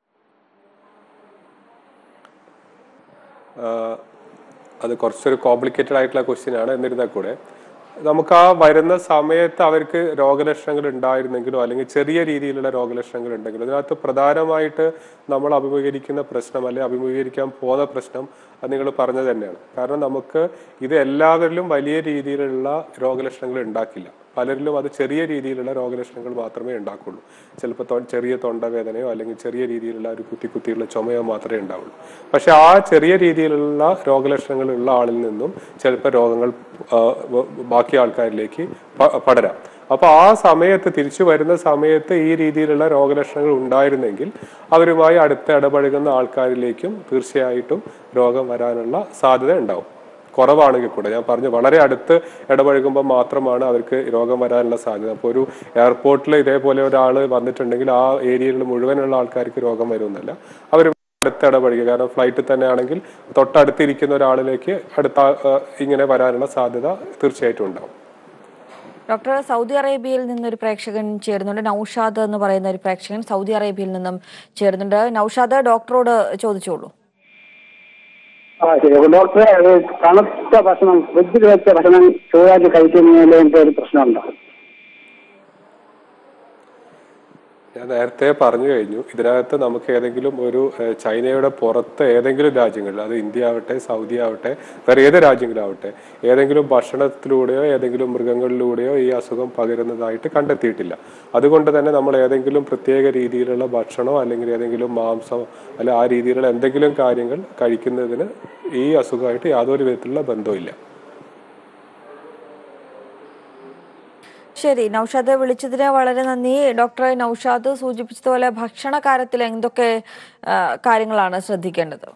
ആഹ് അത് കുറച്ചൊരു കോംപ്ലിക്കേറ്റഡ് ആയിട്ടുള്ള ക്വസ്റ്റ്യൻ ആണ് എന്നിരുന്നാൽ കൂടെ നമുക്ക് ആ വരുന്ന സമയത്ത് അവർക്ക് രോഗലക്ഷണങ്ങൾ ഉണ്ടായിരുന്നെങ്കിലോ അല്ലെങ്കിൽ ചെറിയ രീതിയിലുള്ള രോഗലക്ഷണങ്ങൾ ഉണ്ടെങ്കിലോ ഇതിനകത്ത് പ്രധാനമായിട്ട് നമ്മൾ അഭിമുഖീകരിക്കുന്ന പ്രശ്നം അല്ലെങ്കിൽ അഭിമുഖീകരിക്കാൻ പോകുന്ന പ്രശ്നം അത് നിങ്ങൾ പറഞ്ഞത് തന്നെയാണ് കാരണം നമുക്ക് ഇത് എല്ലാവരിലും വലിയ രീതിയിലുള്ള രോഗലക്ഷണങ്ങൾ ഉണ്ടാക്കില്ല പലരിലും അത് ചെറിയ രീതിയിലുള്ള രോഗലക്ഷണങ്ങൾ മാത്രമേ ഉണ്ടാക്കുള്ളൂ ചിലപ്പോൾ തൊ- ചെറിയ തൊണ്ടവേദനയോ അല്ലെങ്കിൽ ചെറിയ രീതിയിലുള്ള ഒരു കുത്തി കുത്തിയുള്ള ചുമയോ മാത്രമേ ഉണ്ടാവുള്ളൂ പക്ഷെ ആ ചെറിയ രീതിയിലുള്ള രോഗലക്ഷണങ്ങൾ ഉള്ള ആളിൽ നിന്നും ചിലപ്പോൾ രോഗങ്ങൾ ആ, വ- ബാക്കി ആൾക്കാരിലേക്ക് പ- പടരാം അപ്പൊ ആ സമയത്ത് തിരിച്ചു വരുന്ന സമയത്ത് ഈ രീതിയിലുള്ള രോഗലക്ഷണങ്ങൾ ഉണ്ടായിരുന്നെങ്കിൽ അവരുമായി അടുത്ത് ഇടപഴകുന്ന ആൾക്കാരിലേക്കും തീർച്ചയായിട്ടും രോഗം വരാനുള്ള സാധ്യത ഉണ്ടാവും കുറവാണെങ്കിൽ കൂടെ ഞാൻ പറഞ്ഞു വളരെ അടുത്ത് ഇടപഴകുമ്പോൾ മാത്രമാണ് അവർക്ക് രോഗം വരാനുള്ള സാധ്യത അപ്പോൾ ഒരു എയർപോർട്ടിൽ ഇതേപോലെ ഒരാൾ വന്നിട്ടുണ്ടെങ്കിൽ ആ ഏരിയയിൽ മുഴുവനുള്ള ആൾക്കാർക്ക് രോഗം വരുമെന്നല്ല അവർ അടുത്ത് ഇടപഴകുക കാരണം ഫ്ലൈറ്റിൽ തന്നെ ആണെങ്കിൽ തൊട്ടടുത്തിരിക്കുന്ന ഒരാളിലേക്ക് അടുത്ത ആ, ഇങ്ങനെ വരാനുള്ള സാധ്യത തീർച്ചയായിട്ടും ഉണ്ടാവും ഡോക്ടർ സൗദി അറേബ്യയിൽ നിന്നൊരു പ്രേക്ഷകൻ ചേരുന്നുണ്ട് നൌഷാദ് എന്ന് പറയുന്ന ഒരു പ്രേക്ഷകൻ സൗദി അറേബ്യയിൽ നിന്നും ചേരുന്നുണ്ട് നൌഷാദ് ഡോക്ടറോട് ചോദിച്ചോളൂ ആ ശരി അപ്പൊ ഡോക്ടറെ അത് തണുത്ത ഭക്ഷണം ഫ്രിഡ്ജിൽ വെച്ച ഭക്ഷണം ചൂടാക്കി കഴിക്കുന്നതിൽ എനിക്ക് ഒരു പ്രശ്നമുണ്ടോ ഞാൻ നേരത്തെ പറഞ്ഞു കഴിഞ്ഞു ഇതിനകത്ത് നമുക്ക് ഏതെങ്കിലും ഒരു ഏഹ്, ചൈനയുടെ പുറത്ത് ഏതെങ്കിലും രാജ്യങ്ങളിൽ അത് ഇന്ത്യ ആവട്ടെ സൗദി ആവട്ടെ വേറെ ഏത് രാജ്യങ്ങളാവട്ടെ ഏതെങ്കിലും ഭക്ഷണത്തിലൂടെയോ ഏതെങ്കിലും മൃഗങ്ങളിലൂടെയോ ഈ അസുഖം പകരുന്നതായിട്ട് കണ്ടെത്തിയിട്ടില്ല അതുകൊണ്ട് തന്നെ നമ്മൾ ഏതെങ്കിലും പ്രത്യേക രീതിയിലുള്ള ഭക്ഷണമോ അല്ലെങ്കിൽ ഏതെങ്കിലും മാംസമോ അല്ല ആ രീതിയിലുള്ള എന്തെങ്കിലും കാര്യങ്ങൾ കഴിക്കുന്നതിന് ഈ അസുഖമായിട്ട് യാതൊരു വിധത്തിലുള്ള ബന്ധവുമില്ല ശരി നൌഷാദ് വിളിച്ചതിന് വളരെ നന്ദി ഡോക്ടർ നൌഷാദ് സൂചിപ്പിച്ചതുപോലെ ഭക്ഷണ കാര്യത്തിൽ എന്തൊക്കെ ആ, കാര്യങ്ങളാണ് ശ്രദ്ധിക്കേണ്ടത്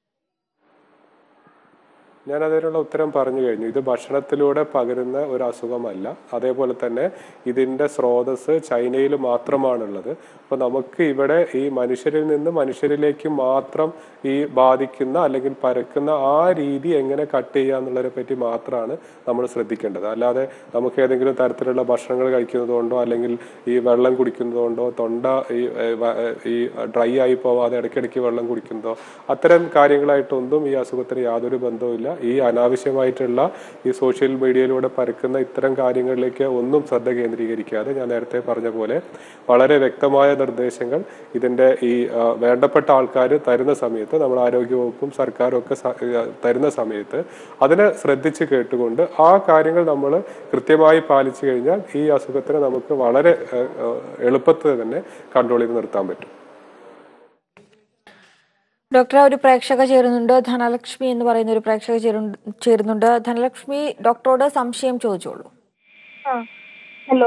ഞാൻ അതിനുള്ള ഉത്തരം പറഞ്ഞു കഴിഞ്ഞു ഇത് ഭക്ഷണത്തിലൂടെ പകരുന്ന ഒരു അസുഖമല്ല അതേപോലെ തന്നെ ഇതിന്റെ സ്രോതസ് ചൈനയിൽ മാത്രമാണുള്ളത് അപ്പൊ നമുക്ക് ഇവിടെ ഈ മനുഷ്യരിൽ നിന്ന് മനുഷ്യരിലേക്ക് മാത്രം ഈ ബാധിക്കുന്ന അല്ലെങ്കിൽ പരക്കുന്ന ആ രീതി എങ്ങനെ കട്ട് ചെയ്യുക എന്നുള്ളതിനെ പറ്റി മാത്രമാണ് നമ്മൾ ശ്രദ്ധിക്കേണ്ടത് അല്ലാതെ നമുക്ക് ഏതെങ്കിലും തരത്തിലുള്ള ഭക്ഷണങ്ങൾ കഴിക്കുന്നതുകൊണ്ടോ അല്ലെങ്കിൽ ഈ വെള്ളം കുടിക്കുന്നതുകൊണ്ടോ തൊണ്ട ഈ ഏഹ്, വ- ഏഹ്, ഈ ഡ്രൈ ആയി പോവാതെ ഇടയ്ക്കിടയ്ക്ക് വെള്ളം കുടിക്കുന്നതോ അത്തരം കാര്യങ്ങളായിട്ടൊന്നും ഈ അസുഖത്തിന് യാതൊരു ബന്ധവുമില്ല ഈ അനാവശ്യമായിട്ടുള്ള ഈ സോഷ്യൽ മീഡിയയിലൂടെ പരക്കുന്ന ഇത്തരം കാര്യങ്ങളിലേക്ക് ഒന്നും ശ്രദ്ധ കേന്ദ്രീകരിക്കാതെ ഞാൻ നേരത്തെ പറഞ്ഞ പോലെ വളരെ വ്യക്തമായ നിർദ്ദേശങ്ങൾ ഇതിന്റെ ഈ ആ, വേണ്ടപ്പെട്ട ആൾക്കാർ തരുന്ന സമയത്ത് നമ്മൾ ആരോഗ്യവകുപ്പും സർക്കാരും ഒക്കെ സ- ആ, തരുന്ന സമയത്ത് അതിനെ ശ്രദ്ധിച്ച് കേട്ടുകൊണ്ട് ആ കാര്യങ്ങൾ നമ്മൾ കൃത്യമായി പാലിച്ചു കഴിഞ്ഞാൽ ഈ അസുഖത്തിനെ നമുക്ക് വളരെ ആ, ആ, എളുപ്പത്തിൽ തന്നെ കൺട്രോൾ ചെയ്ത് നിർത്താൻ പറ്റും ഡോക്ടർ ഒരു പ്രേക്ഷക ചേരുന്നുണ്ട് ധനലക്ഷ്മി എന്ന് പറയുന്ന ഒരു പ്രേക്ഷക ചേരു- ചേരുന്നുണ്ട് ധനലക്ഷ്മി ഡോക്ടറോട് സംശയം ചോദിച്ചോളൂ ആ ഹലോ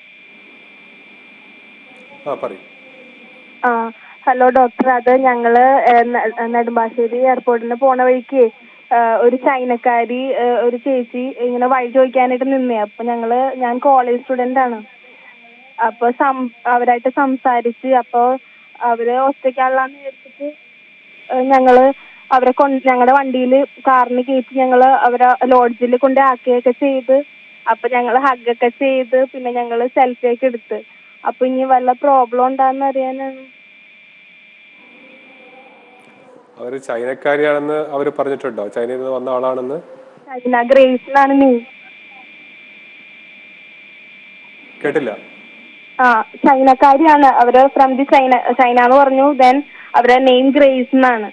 ആ പറയും ആ ഹലോ ഡോക്ടർ അത് ഞങ്ങള് ഏഹ്, ന- നെടുമ്പാശ്ശേരി എയർപോർട്ടിന് പോണ വഴിക്ക് ഏഹ്, ഒരു ചൈനക്കാരി ഏഹ്, ഒരു ചേച്ചി ഇങ്ങനെ വഴി ചോദിക്കാനായിട്ട് നിന്നേ അപ്പൊ ഞങ്ങള് ഞാൻ കോളേജ് സ്റ്റുഡന്റ് ആണ് അപ്പൊ സം അവരായിട്ട് സംസാരിച്ച് അപ്പൊ അവര് ഒറ്റയ്ക്കാളാന്ന് വിചാരിച്ചിട്ട് ഏഹ്, ഞങ്ങള് അവരെ കൊണ്ട് ഞങ്ങളുടെ വണ്ടിയിൽ കാറിന് കയറ്റി ഞങ്ങള് അവരെ ലോഡ്ജിൽ കൊണ്ട് ആക്കുകയൊക്കെ ചെയ്ത് അപ്പൊ ഞങ്ങള് ഹഗ്ഗൊക്കെ ചെയ്ത് പിന്നെ ഞങ്ങള് സെൽഫി ഒക്കെ എടുത്ത് അപ്പൊ ഇനി വല്ല പ്രോബ്ലം ഉണ്ടാന്ന് അറിയാനാണ് അവർ ചൈനക്കാരിയാണെന്ന് അവർ പറഞ്ഞിട്ടുണ്ടോ ചൈനയിൽ നിന്ന് വന്ന ആളാണെന്ന് ചൈന ഗ്രേസ് എന്നാണ് നെയിം കേട്ടില്ല ആ ചൈനക്കാരിയാണ് അവര് ഫ്രം ദി ചൈന ചൈന എന്ന് പറഞ്ഞു ദെൻ അവരുടെ നെയിം ഗ്രേസ് എന്നാണ്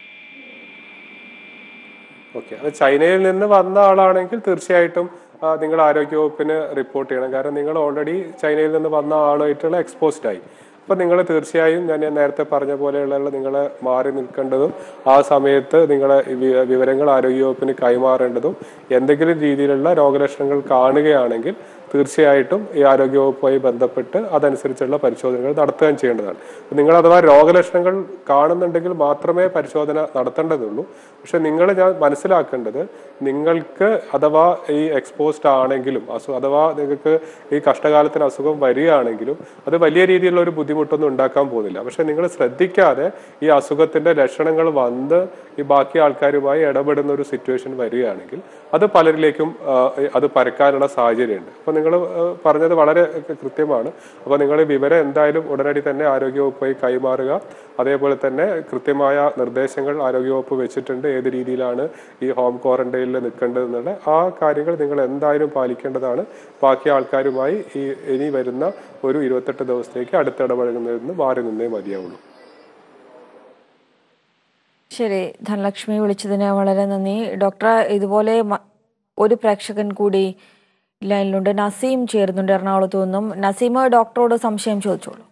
ഓക്കെ അത് ചൈനയിൽ നിന്ന് വന്ന ആളാണെങ്കിൽ തീർച്ചയായിട്ടും ആ, നിങ്ങൾ ആരോഗ്യവകുപ്പിന് റിപ്പോർട്ട് ചെയ്യണം കാരണം നിങ്ങൾ ഓൾറെഡി ചൈനയിൽ നിന്ന് വന്ന ആളുമായിട്ടുള്ള എക്സ്പോസ്ഡ് ആയി അപ്പം നിങ്ങൾ തീർച്ചയായും ഞാൻ നേരത്തെ പറഞ്ഞ പോലെയുള്ള നിങ്ങൾ മാറി നിൽക്കേണ്ടതും ആ സമയത്ത് നിങ്ങളെ വി- വിവരങ്ങൾ ആരോഗ്യവകുപ്പിന് കൈമാറേണ്ടതും എന്തെങ്കിലും രീതിയിലുള്ള രോഗലക്ഷണങ്ങൾ കാണുകയാണെങ്കിൽ തീർച്ചയായിട്ടും ഈ ആരോഗ്യവകുപ്പുമായി ബന്ധപ്പെട്ട് അതനുസരിച്ചുള്ള പരിശോധനകൾ നടത്തുകയും ചെയ്യേണ്ടതാണ് അപ്പോൾ നിങ്ങൾ അഥവാ രോഗലക്ഷണങ്ങൾ കാണുന്നുണ്ടെങ്കിൽ മാത്രമേ പരിശോധന നടത്തേണ്ടതുള്ളൂ പക്ഷെ നിങ്ങൾ ഞാൻ മനസ്സിലാക്കേണ്ടത് നിങ്ങൾക്ക് അഥവാ ഈ എക്സ്പോസ്ഡ് ആണെങ്കിലും അസു അഥവാ നിങ്ങൾക്ക് ഈ കഷ്ടകാലത്തിന് അസുഖം വരികയാണെങ്കിലും അത് വലിയ രീതിയിലുള്ള ഒരു ബുദ്ധിമുട്ടൊന്നും ഉണ്ടാക്കാൻ പോകുന്നില്ല പക്ഷെ നിങ്ങൾ ശ്രദ്ധിക്കാതെ ഈ അസുഖത്തിന്റെ ലക്ഷണങ്ങൾ വന്ന് ഈ ബാക്കി ആൾക്കാരുമായി ഇടപെടുന്ന ഒരു സിറ്റുവേഷൻ വരികയാണെങ്കിൽ അത് പലരിലേക്കും ആ, അത് പരക്കാനുള്ള സാഹചര്യമുണ്ട് അപ്പോൾ നിങ്ങൾ പറഞ്ഞത് വളരെ കൃത്യമാണ് അപ്പോൾ നിങ്ങൾ വിവരം എന്തായാലും ഉടനടി തന്നെ ആരോഗ്യവകുപ്പായി കൈമാറുക അതേപോലെ തന്നെ കൃത്യമായ നിർദ്ദേശങ്ങൾ ആരോഗ്യവകുപ്പ് വെച്ചിട്ടുണ്ട് ഏത് രീതിയിലാണ് ഈ ഹോം ക്വാറന്റൈനിൽ നിൽക്കേണ്ടതെന്നുള്ള ആ കാര്യങ്ങൾ നിങ്ങൾ എന്തായാലും പാലിക്കേണ്ടതാണ് ബാക്കി ആൾക്കാരുമായി ഈ ഇനി വരുന്ന ഒരു ഇരുപത്തെട്ട് ദിവസത്തേക്ക് അടുത്തിടപഴകുന്നതിൽ നിന്ന് മാറി നിന്നേ മതിയാവുള്ളൂ ശരി ധനലക്ഷ്മി വിളിച്ചതിന് വളരെ നന്ദി ഡോക്ടർ ഇതുപോലെ മ- ഒരു പ്രേക്ഷകൻ കൂടി ലൈനിലുണ്ട് നസീം ചേരുന്നുണ്ട് എറണാകുളത്തു നിന്നും നസീം ഡോക്ടറോട് സംശയം ചോദിച്ചോളൂ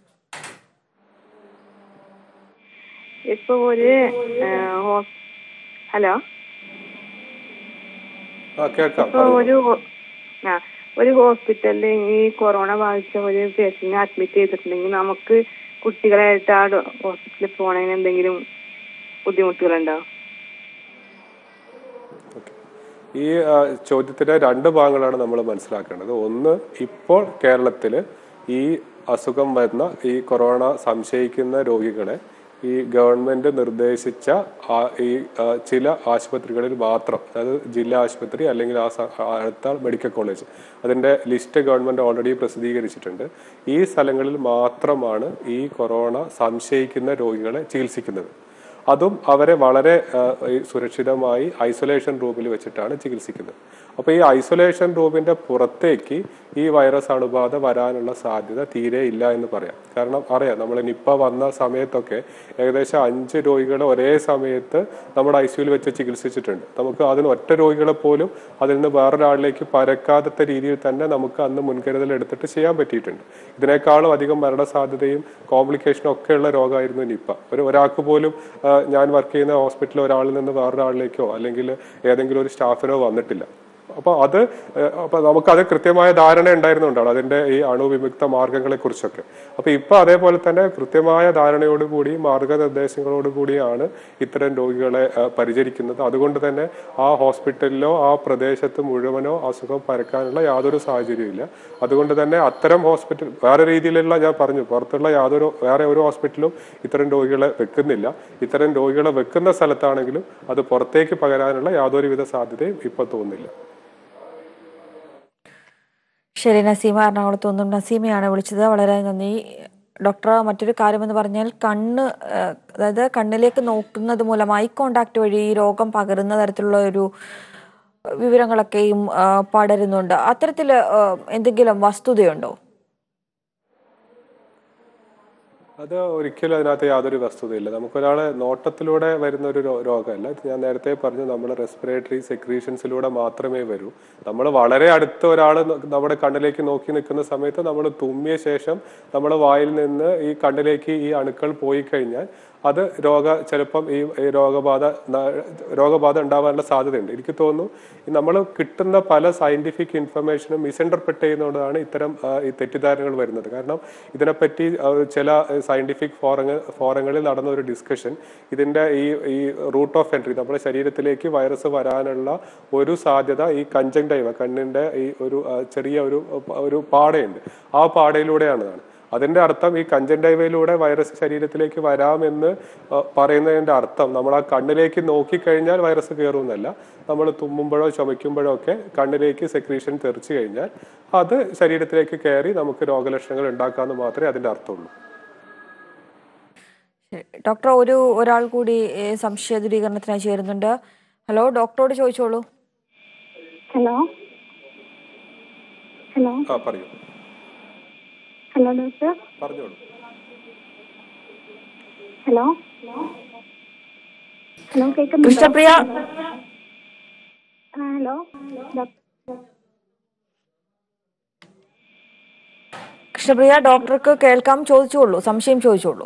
ഇപ്പൊ ഒരു ഹലോ ആ കേൾക്കാം ഇപ്പൊ ഒരു ഹോ- ആ ഒരു ഹോസ്പിറ്റലിൽ ഈ കൊറോണ ബാധിച്ച ഒരു പേഷ്യന്റിനെ അഡ്മിറ്റ് ചെയ്തിട്ടുണ്ടെങ്കിൽ നമുക്ക് കുട്ടികളായിട്ട് ആ ഡോ- ഹോസ്പിറ്റലിൽ പോണതിന് എന്തെങ്കിലും ബുദ്ധിമുട്ടുകളുണ്ടോ ഈ ആ, ചോദ്യത്തിന്റെ രണ്ട് ഭാഗങ്ങളാണ് നമ്മൾ മനസ്സിലാക്കേണ്ടത് ഒന്ന് ഇപ്പോൾ കേരളത്തിൽ ഈ അസുഖം വരുന്ന ഈ കൊറോണ സംശയിക്കുന്ന രോഗികളെ ഈ ഗവൺമെന്റ് നിർദ്ദേശിച്ച ആ- ഈ ആ, ചില ആശുപത്രികളിൽ മാത്രം അതായത് ജില്ലാ ആശുപത്രി അല്ലെങ്കിൽ ആ സ- ആ അടുത്ത മെഡിക്കൽ കോളേജ് അതിന്റെ ലിസ്റ്റ് ഗവൺമെന്റ് ഓൾറെഡി പ്രസിദ്ധീകരിച്ചിട്ടുണ്ട് ഈ സ്ഥലങ്ങളിൽ മാത്രമാണ് ഈ കൊറോണ സംശയിക്കുന്ന രോഗികളെ ചികിത്സിക്കുന്നത് അതും അവരെ വളരെ ആ, ഈ സുരക്ഷിതമായി ഐസൊലേഷൻ റൂമിൽ വെച്ചിട്ടാണ് ചികിത്സിക്കുന്നത് അപ്പോൾ ഈ ഐസൊലേഷൻ റൂമിന്റെ പുറത്തേക്ക് ഈ വൈറസ് അണുബാധ വരാനുള്ള സാധ്യത തീരെ ഇല്ല എന്ന് പറയാം കാരണം അറിയാം നമ്മൾ നിപ്പ വന്ന സമയത്തൊക്കെ ഏകദേശം അഞ്ച് രോഗികളെ ഒരേ സമയത്ത് നമ്മുടെ ഐ സിയുയിൽ വെച്ച് ചികിത്സിച്ചിട്ടുണ്ട് നമുക്ക് അതിന് ഒറ്റ രോഗികളെ പോലും അതിൽ നിന്ന് വേറൊരാളിലേക്ക് പരക്കാത്ത രീതിയിൽ തന്നെ നമുക്ക് അന്ന് മുൻകരുതൽ എടുത്തിട്ട് ചെയ്യാൻ പറ്റിയിട്ടുണ്ട് ഇതിനേക്കാളും അധികം മരണസാധ്യതയും കോംപ്ലിക്കേഷനും ഒക്കെയുള്ള രോഗമായിരുന്നു നിപ്പ ഒരു ഒരാൾക്ക് പോലും ആ, ഞാൻ വർക്ക് ചെയ്യുന്ന ഹോസ്പിറ്റലിൽ ഒരാളിൽ നിന്ന് വേറൊരാളിലേക്കോ അല്ലെങ്കിൽ ഏതെങ്കിലും ഒരു സ്റ്റാഫിനോ വന്നിട്ടില്ല അപ്പോൾ അത് ഏഹ്, അപ്പോൾ നമുക്കത് കൃത്യമായ ധാരണ ഉണ്ടായിരുന്നുണ്ടാണ് അതിന്റെ ഈ അണുവിമുക്ത മാർഗങ്ങളെ കുറിച്ചൊക്കെ അപ്പോൾ ഇപ്പൊ അതേപോലെ തന്നെ കൃത്യമായ ധാരണയോടുകൂടി മാർഗനിർദ്ദേശങ്ങളോട് കൂടിയാണ് ഇത്തരം രോഗികളെ ഏഹ്, പരിചരിക്കുന്നത് അതുകൊണ്ട് തന്നെ ആ ഹോസ്പിറ്റലിലോ ആ പ്രദേശത്ത് മുഴുവനോ അസുഖം പരക്കാനുള്ള യാതൊരു സാഹചര്യമില്ല അതുകൊണ്ട് തന്നെ അത്തരം ഹോസ്പിറ്റൽ വേറെ രീതിയിലുള്ള ഞാൻ പറഞ്ഞു പുറത്തുള്ള യാതൊരു വേറെ ഒരു ഹോസ്പിറ്റലും ഇത്തരം രോഗികളെ വെക്കുന്നില്ല ഇത്തരം രോഗികളെ വെക്കുന്ന സ്ഥലത്താണെങ്കിലും അത് പുറത്തേക്ക് പകരാനുള്ള യാതൊരുവിധ സാധ്യതയും ഇപ്പൊ തോന്നുന്നില്ല ശരി നസീമ എറണാകുളത്തു നിന്നും നസീമയാണ് വിളിച്ചത് വളരെ നന്ദി ഡോക്ടർ മറ്റൊരു കാര്യമെന്ന് പറഞ്ഞാൽ കണ്ണ് ഏഹ്, അതായത് കണ്ണിലേക്ക് നോക്കുന്നത് മൂലം ഐ കോണ്ടാക്ട് വഴി ഈ രോഗം പകരുന്ന തരത്തിലുള്ള ഒരു വിവരങ്ങളൊക്കെയും ആ, പടരുന്നുണ്ട് അത്തരത്തിൽ എന്തെങ്കിലും വസ്തുതയുണ്ടോ അത് ഒരിക്കലും അതിനകത്ത് യാതൊരു വസ്തുതയില്ല നമുക്കൊരാളെ നോട്ടത്തിലൂടെ വരുന്ന ഒരു രോ- രോഗമല്ല ഇത് ഞാൻ നേരത്തെ പറഞ്ഞു നമ്മൾ റെസ്പിറേറ്ററി സെക്രീഷൻസിലൂടെ മാത്രമേ വരൂ നമ്മൾ വളരെ അടുത്ത ഒരാൾ നമ്മുടെ കണ്ണിലേക്ക് നോക്കി നിൽക്കുന്ന സമയത്ത് നമ്മൾ തുമ്മിയ ശേഷം നമ്മൾ വായിൽ നിന്ന് ഈ കണ്ണിലേക്ക് ഈ അണുക്കൾ പോയി കഴിഞ്ഞാൽ അത് രോഗ ചിലപ്പം ഈ ഈ രോഗബാധ ന- രോഗബാധ ഉണ്ടാവാനുള്ള സാധ്യതയുണ്ട് എനിക്ക് തോന്നുന്നു നമ്മൾ കിട്ടുന്ന പല സയന്റിഫിക് ഇൻഫർമേഷനും മിസ്ഇന്റർപ്രറ്റ് ചെയ്യുന്നതുകൊണ്ടാണ് ഇത്തരം ആ, ഈ തെറ്റിദ്ധാരണകൾ വരുന്നത് കാരണം ഇതിനെപ്പറ്റി ആ, ചില സയന്റിഫിക് ഫോറങ്ങ ഫോറങ്ങളിൽ നടന്ന ഒരു ഡിസ്കഷൻ ഇതിന്റെ ഈ ഈ റൂട്ട് ഓഫ് എൻട്രി നമ്മുടെ ശരീരത്തിലേക്ക് വൈറസ് വരാനുള്ള ഒരു സാധ്യത ഈ കഞ്ചങ്ടൈവ കണ്ണിന്റെ ഈ ഒരു ആ, ചെറിയ ഒരു ഒരു പാടയുണ്ട് ആ പാടയിലൂടെയാണെന്നാണ് അതിന്റെ അർത്ഥം ഈ കഞ്ചൻഡൈവയിലൂടെ വൈറസ് ശരീരത്തിലേക്ക് വരാമെന്ന് ആ, പറയുന്നതിന്റെ അർത്ഥം നമ്മൾ ആ കണ്ണിലേക്ക് നോക്കിക്കഴിഞ്ഞാൽ വൈറസ് കയറുമെന്നല്ല നമ്മൾ തുമ്മുമ്പോഴോ ചുമയ്ക്കുമ്പോഴോ ഒക്കെ കണ്ണിലേക്ക് സെക്രീഷൻ തെറിച്ചു കഴിഞ്ഞാൽ അത് ശരീരത്തിലേക്ക് കയറി നമുക്ക് രോഗലക്ഷണങ്ങൾ ഉണ്ടാക്കാമെന്ന് മാത്രമേ അതിന്റെ അർത്ഥമുള്ളൂ ശരി. ഡോക്ടർ ഒരു ഒരാൾ കൂടി ഏ, സംശയ ദൂരീകരണത്തിനായി ചേരുന്നുണ്ട് ഹലോ ഡോക്ടറോട് ചോദിച്ചോളൂ ഹലോ ഹലോ ആ പറയൂ ഹലോ ഡോക്ടർ പറഞ്ഞോളൂ ഹലോ ഹലോ കേൾക്കുന്നുണ്ടോ കൃഷ്ണപ്രിയ ആ, ഹലോ ഡോക്ടർ കൃഷ്ണപ്രിയ ഡോക്ടർക്ക് കേൾക്കാം ചോദിച്ചോളൂ സംശയം ചോദിച്ചോളൂ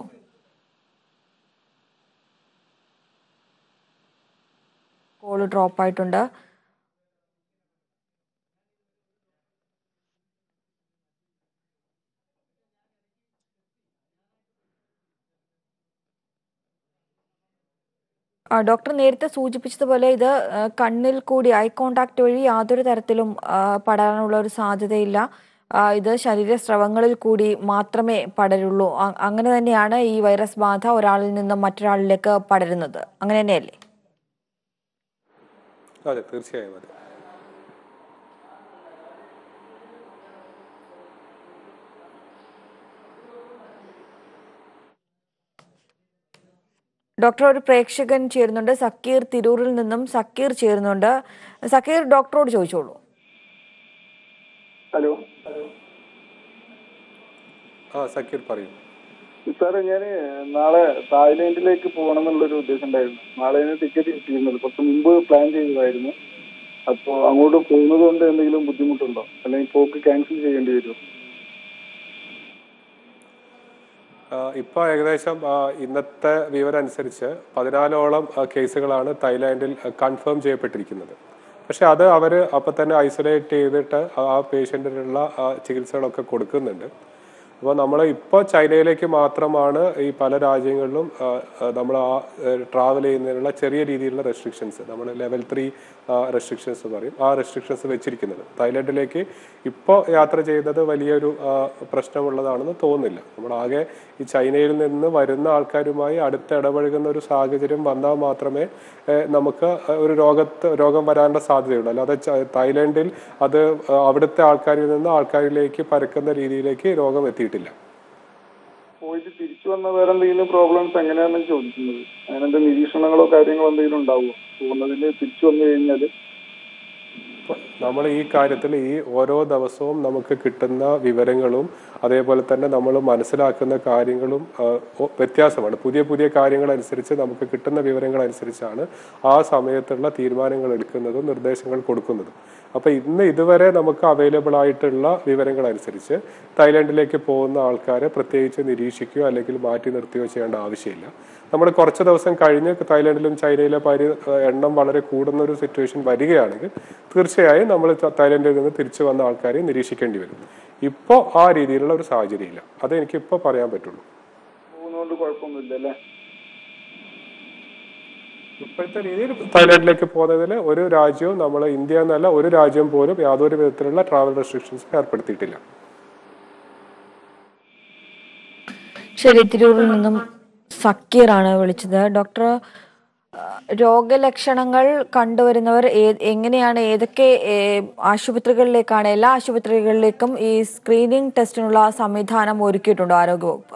കോള് ഡ്രോപ്പ് ആയിട്ടുണ്ട് ആ, ഡോക്ടർ നേരത്തെ സൂചിപ്പിച്ചതുപോലെ ഇത് ആ, കണ്ണിൽ കൂടി ഐ കോണ്ടാക്ട് വഴി യാതൊരു തരത്തിലും ആ, പടരാനുള്ള ഒരു സാധ്യതയില്ല ആ, ഇത് ശരീരസ്രവങ്ങളിൽ കൂടി മാത്രമേ പടരുള്ളൂ അ- അങ്ങനെ തന്നെയാണ് ഈ വൈറസ് ബാധ ഒരാളിൽ നിന്നും മറ്റൊരാളിലേക്ക് പടരുന്നത് അങ്ങനെ തന്നെയല്ലേ അതെ തീർച്ചയായും അതെ ഡോക്ടർ ഒരു പ്രേക്ഷകൻ ചേരുന്നുണ്ട് സക്കീർ തിരൂരിൽ നിന്നും സക്കീർ ചേരുന്നുണ്ട് സക്കീർ ഡോക്ടറോട് ചോദിച്ചോളൂ ഹലോ ആ സക്കീർ പറയൂ സാറേ ഞാൻ നാളെ തായ്ലാന്റിലേക്ക് പോകണം എന്നുള്ളൊരു ഉദ്ദേശം ഉണ്ടായിരുന്നു നാളെ ടിക്കറ്റ് കിട്ടിയിരുന്നത് കുറച്ച് മുമ്പ് പ്ലാൻ ചെയ്തതായിരുന്നു അപ്പോൾ അങ്ങോട്ട് പോകുന്നത് കൊണ്ട് എന്തെങ്കിലും ബുദ്ധിമുട്ടുണ്ടോ അല്ലെങ്കിൽ പോക്ക് ക്യാൻസൽ ചെയ്യേണ്ടി വരുമോ ഇപ്പോൾ ഏകദേശം ആ, ഇന്നത്തെ വിവരം അനുസരിച്ച് പതിനാലോളം ആ, കേസുകളാണ് തായ്ലാൻഡിൽ കൺഫേം ചെയ്യപ്പെട്ടിരിക്കുന്നത് പക്ഷെ അത് അവർ അപ്പം തന്നെ ഐസൊലേറ്റ് ചെയ്തിട്ട് ആ പേഷ്യൻറ്റിനുള്ള ചികിത്സകളൊക്കെ കൊടുക്കുന്നുണ്ട് അപ്പോൾ നമ്മൾ ഇപ്പോൾ ചൈനയിലേക്ക് മാത്രമാണ് ഈ പല രാജ്യങ്ങളിലും നമ്മൾ ആ ട്രാവൽ ചെയ്യുന്നതിനുള്ള ചെറിയ രീതിയിലുള്ള റെസ്ട്രിക്ഷൻസ് നമ്മൾ ലെവൽ ത്രീ റെസ്ട്രിക്ഷൻസ് പറയും ആ റെസ്ട്രിക്ഷൻസ് വെച്ചിരിക്കുന്നത് തായ്ലൻഡിലേക്ക് ഇപ്പോൾ യാത്ര ചെയ്യുന്നത് വലിയൊരു ആ, പ്രശ്നമുള്ളതാണെന്ന് തോന്നുന്നില്ല നമ്മൾ ആകെ ഈ ചൈനയിൽ നിന്ന് വരുന്ന ആൾക്കാരുമായി അടുത്ത് ഇടപഴകുന്ന ഒരു സാഹചര്യം വന്നാൽ മാത്രമേ ഏഹ്, നമുക്ക് ഒരു രോഗത്ത് രോഗം വരാനുള്ള സാധ്യതയുള്ളൂ അല്ലാതെ ച- തായ്ലൻഡിൽ അത് അവിടുത്തെ ആൾക്കാരിൽ നിന്ന് ആൾക്കാരിലേക്ക് പരക്കുന്ന രീതിയിലേക്ക് രോഗം എത്തിയിട്ടില്ല പോയിട്ട് തിരിച്ചു വന്ന വേറെ എന്തെങ്കിലും പ്രോബ്ലംസ് എങ്ങനെയാണെന്ന് ചോദിക്കുന്നത് അങ്ങനത്തെ നിരീക്ഷണങ്ങളോ കാര്യങ്ങളോ എന്തെങ്കിലും ഉണ്ടാവുമോ പോകുന്നതിന് തിരിച്ചു വന്നു കഴിഞ്ഞാൽ നമ്മൾ ഈ കാര്യത്തിൽ ഈ ഓരോ ദിവസവും നമുക്ക് കിട്ടുന്ന വിവരങ്ങളും അതേപോലെ തന്നെ നമ്മൾ മനസ്സിലാക്കുന്ന കാര്യങ്ങളും ആ, ഒ- വ്യത്യാസമാണ് പുതിയ പുതിയ കാര്യങ്ങൾ അനുസരിച്ച് നമുക്ക് കിട്ടുന്ന വിവരങ്ങൾ അനുസരിച്ചാണ് ആ സമയത്തുള്ള തീരുമാനങ്ങൾ എടുക്കുന്നതും നിർദ്ദേശങ്ങൾ കൊടുക്കുന്നതും അപ്പോൾ ഇന്ന് ഇതുവരെ നമുക്ക് അവൈലബിൾ ആയിട്ടുള്ള വിവരങ്ങൾ അനുസരിച്ച് തായ്ലാൻഡിലേക്ക് പോകുന്ന ആൾക്കാരെ പ്രത്യേകിച്ച് നിരീക്ഷിക്കുകയോ അല്ലെങ്കിൽ മാറ്റി നിർത്തുകയോ ചെയ്യേണ്ട ആവശ്യമില്ല നമ്മൾ കുറച്ച് ദിവസം കഴിഞ്ഞ് തായ്ലാൻഡിലും ചൈനയിലെ പരി എണ്ണം വളരെ കൂടുന്ന ഒരു സിറ്റുവേഷൻ വരികയാണെങ്കിൽ തീർച്ചയായും നമ്മൾ തായ്ലാൻഡിൽ നിന്ന് തിരിച്ചു വന്ന ആൾക്കാരെ നിരീക്ഷിക്കേണ്ടി വരും ഇപ്പോൾ ആ രീതിയിലുള്ള ഒരു സാഹചര്യമില്ല അത് എനിക്ക് ഇപ്പോൾ പറയാൻ പറ്റുള്ളൂ പോകുന്നതുകൊണ്ട് കുഴപ്പമൊന്നുമില്ല അല്ലേ ഇപ്പോഴത്തെ രീതിയിൽ തായ്ലാൻഡിലേക്ക് പോകുന്നതിൽ ഒരു രാജ്യവും നമ്മൾ ഇന്ത്യ എന്നല്ല ഒരു രാജ്യം പോലും യാതൊരു വിധത്തിലുള്ള ട്രാവൽ റെസ്ട്രിക്ഷൻസ് ഏർപ്പെടുത്തിയിട്ടില്ല ശരി തിരൂരിൽ നിന്നും സക്കീറാണ് വിളിച്ചത് ഡോക്ടർ ആ, രോഗലക്ഷണങ്ങൾ കണ്ടുവരുന്നവർ ഏ- എങ്ങനെയാണ് ഏതൊക്കെ ഏ, ആശുപത്രികളിലേക്കാണ് എല്ലാ ആശുപത്രികളിലേക്കും ഈ സ്ക്രീനിംഗ് ടെസ്റ്റിനുള്ള സംവിധാനം ഒരുക്കിയിട്ടുണ്ടോ ആരോഗ്യവകുപ്പ്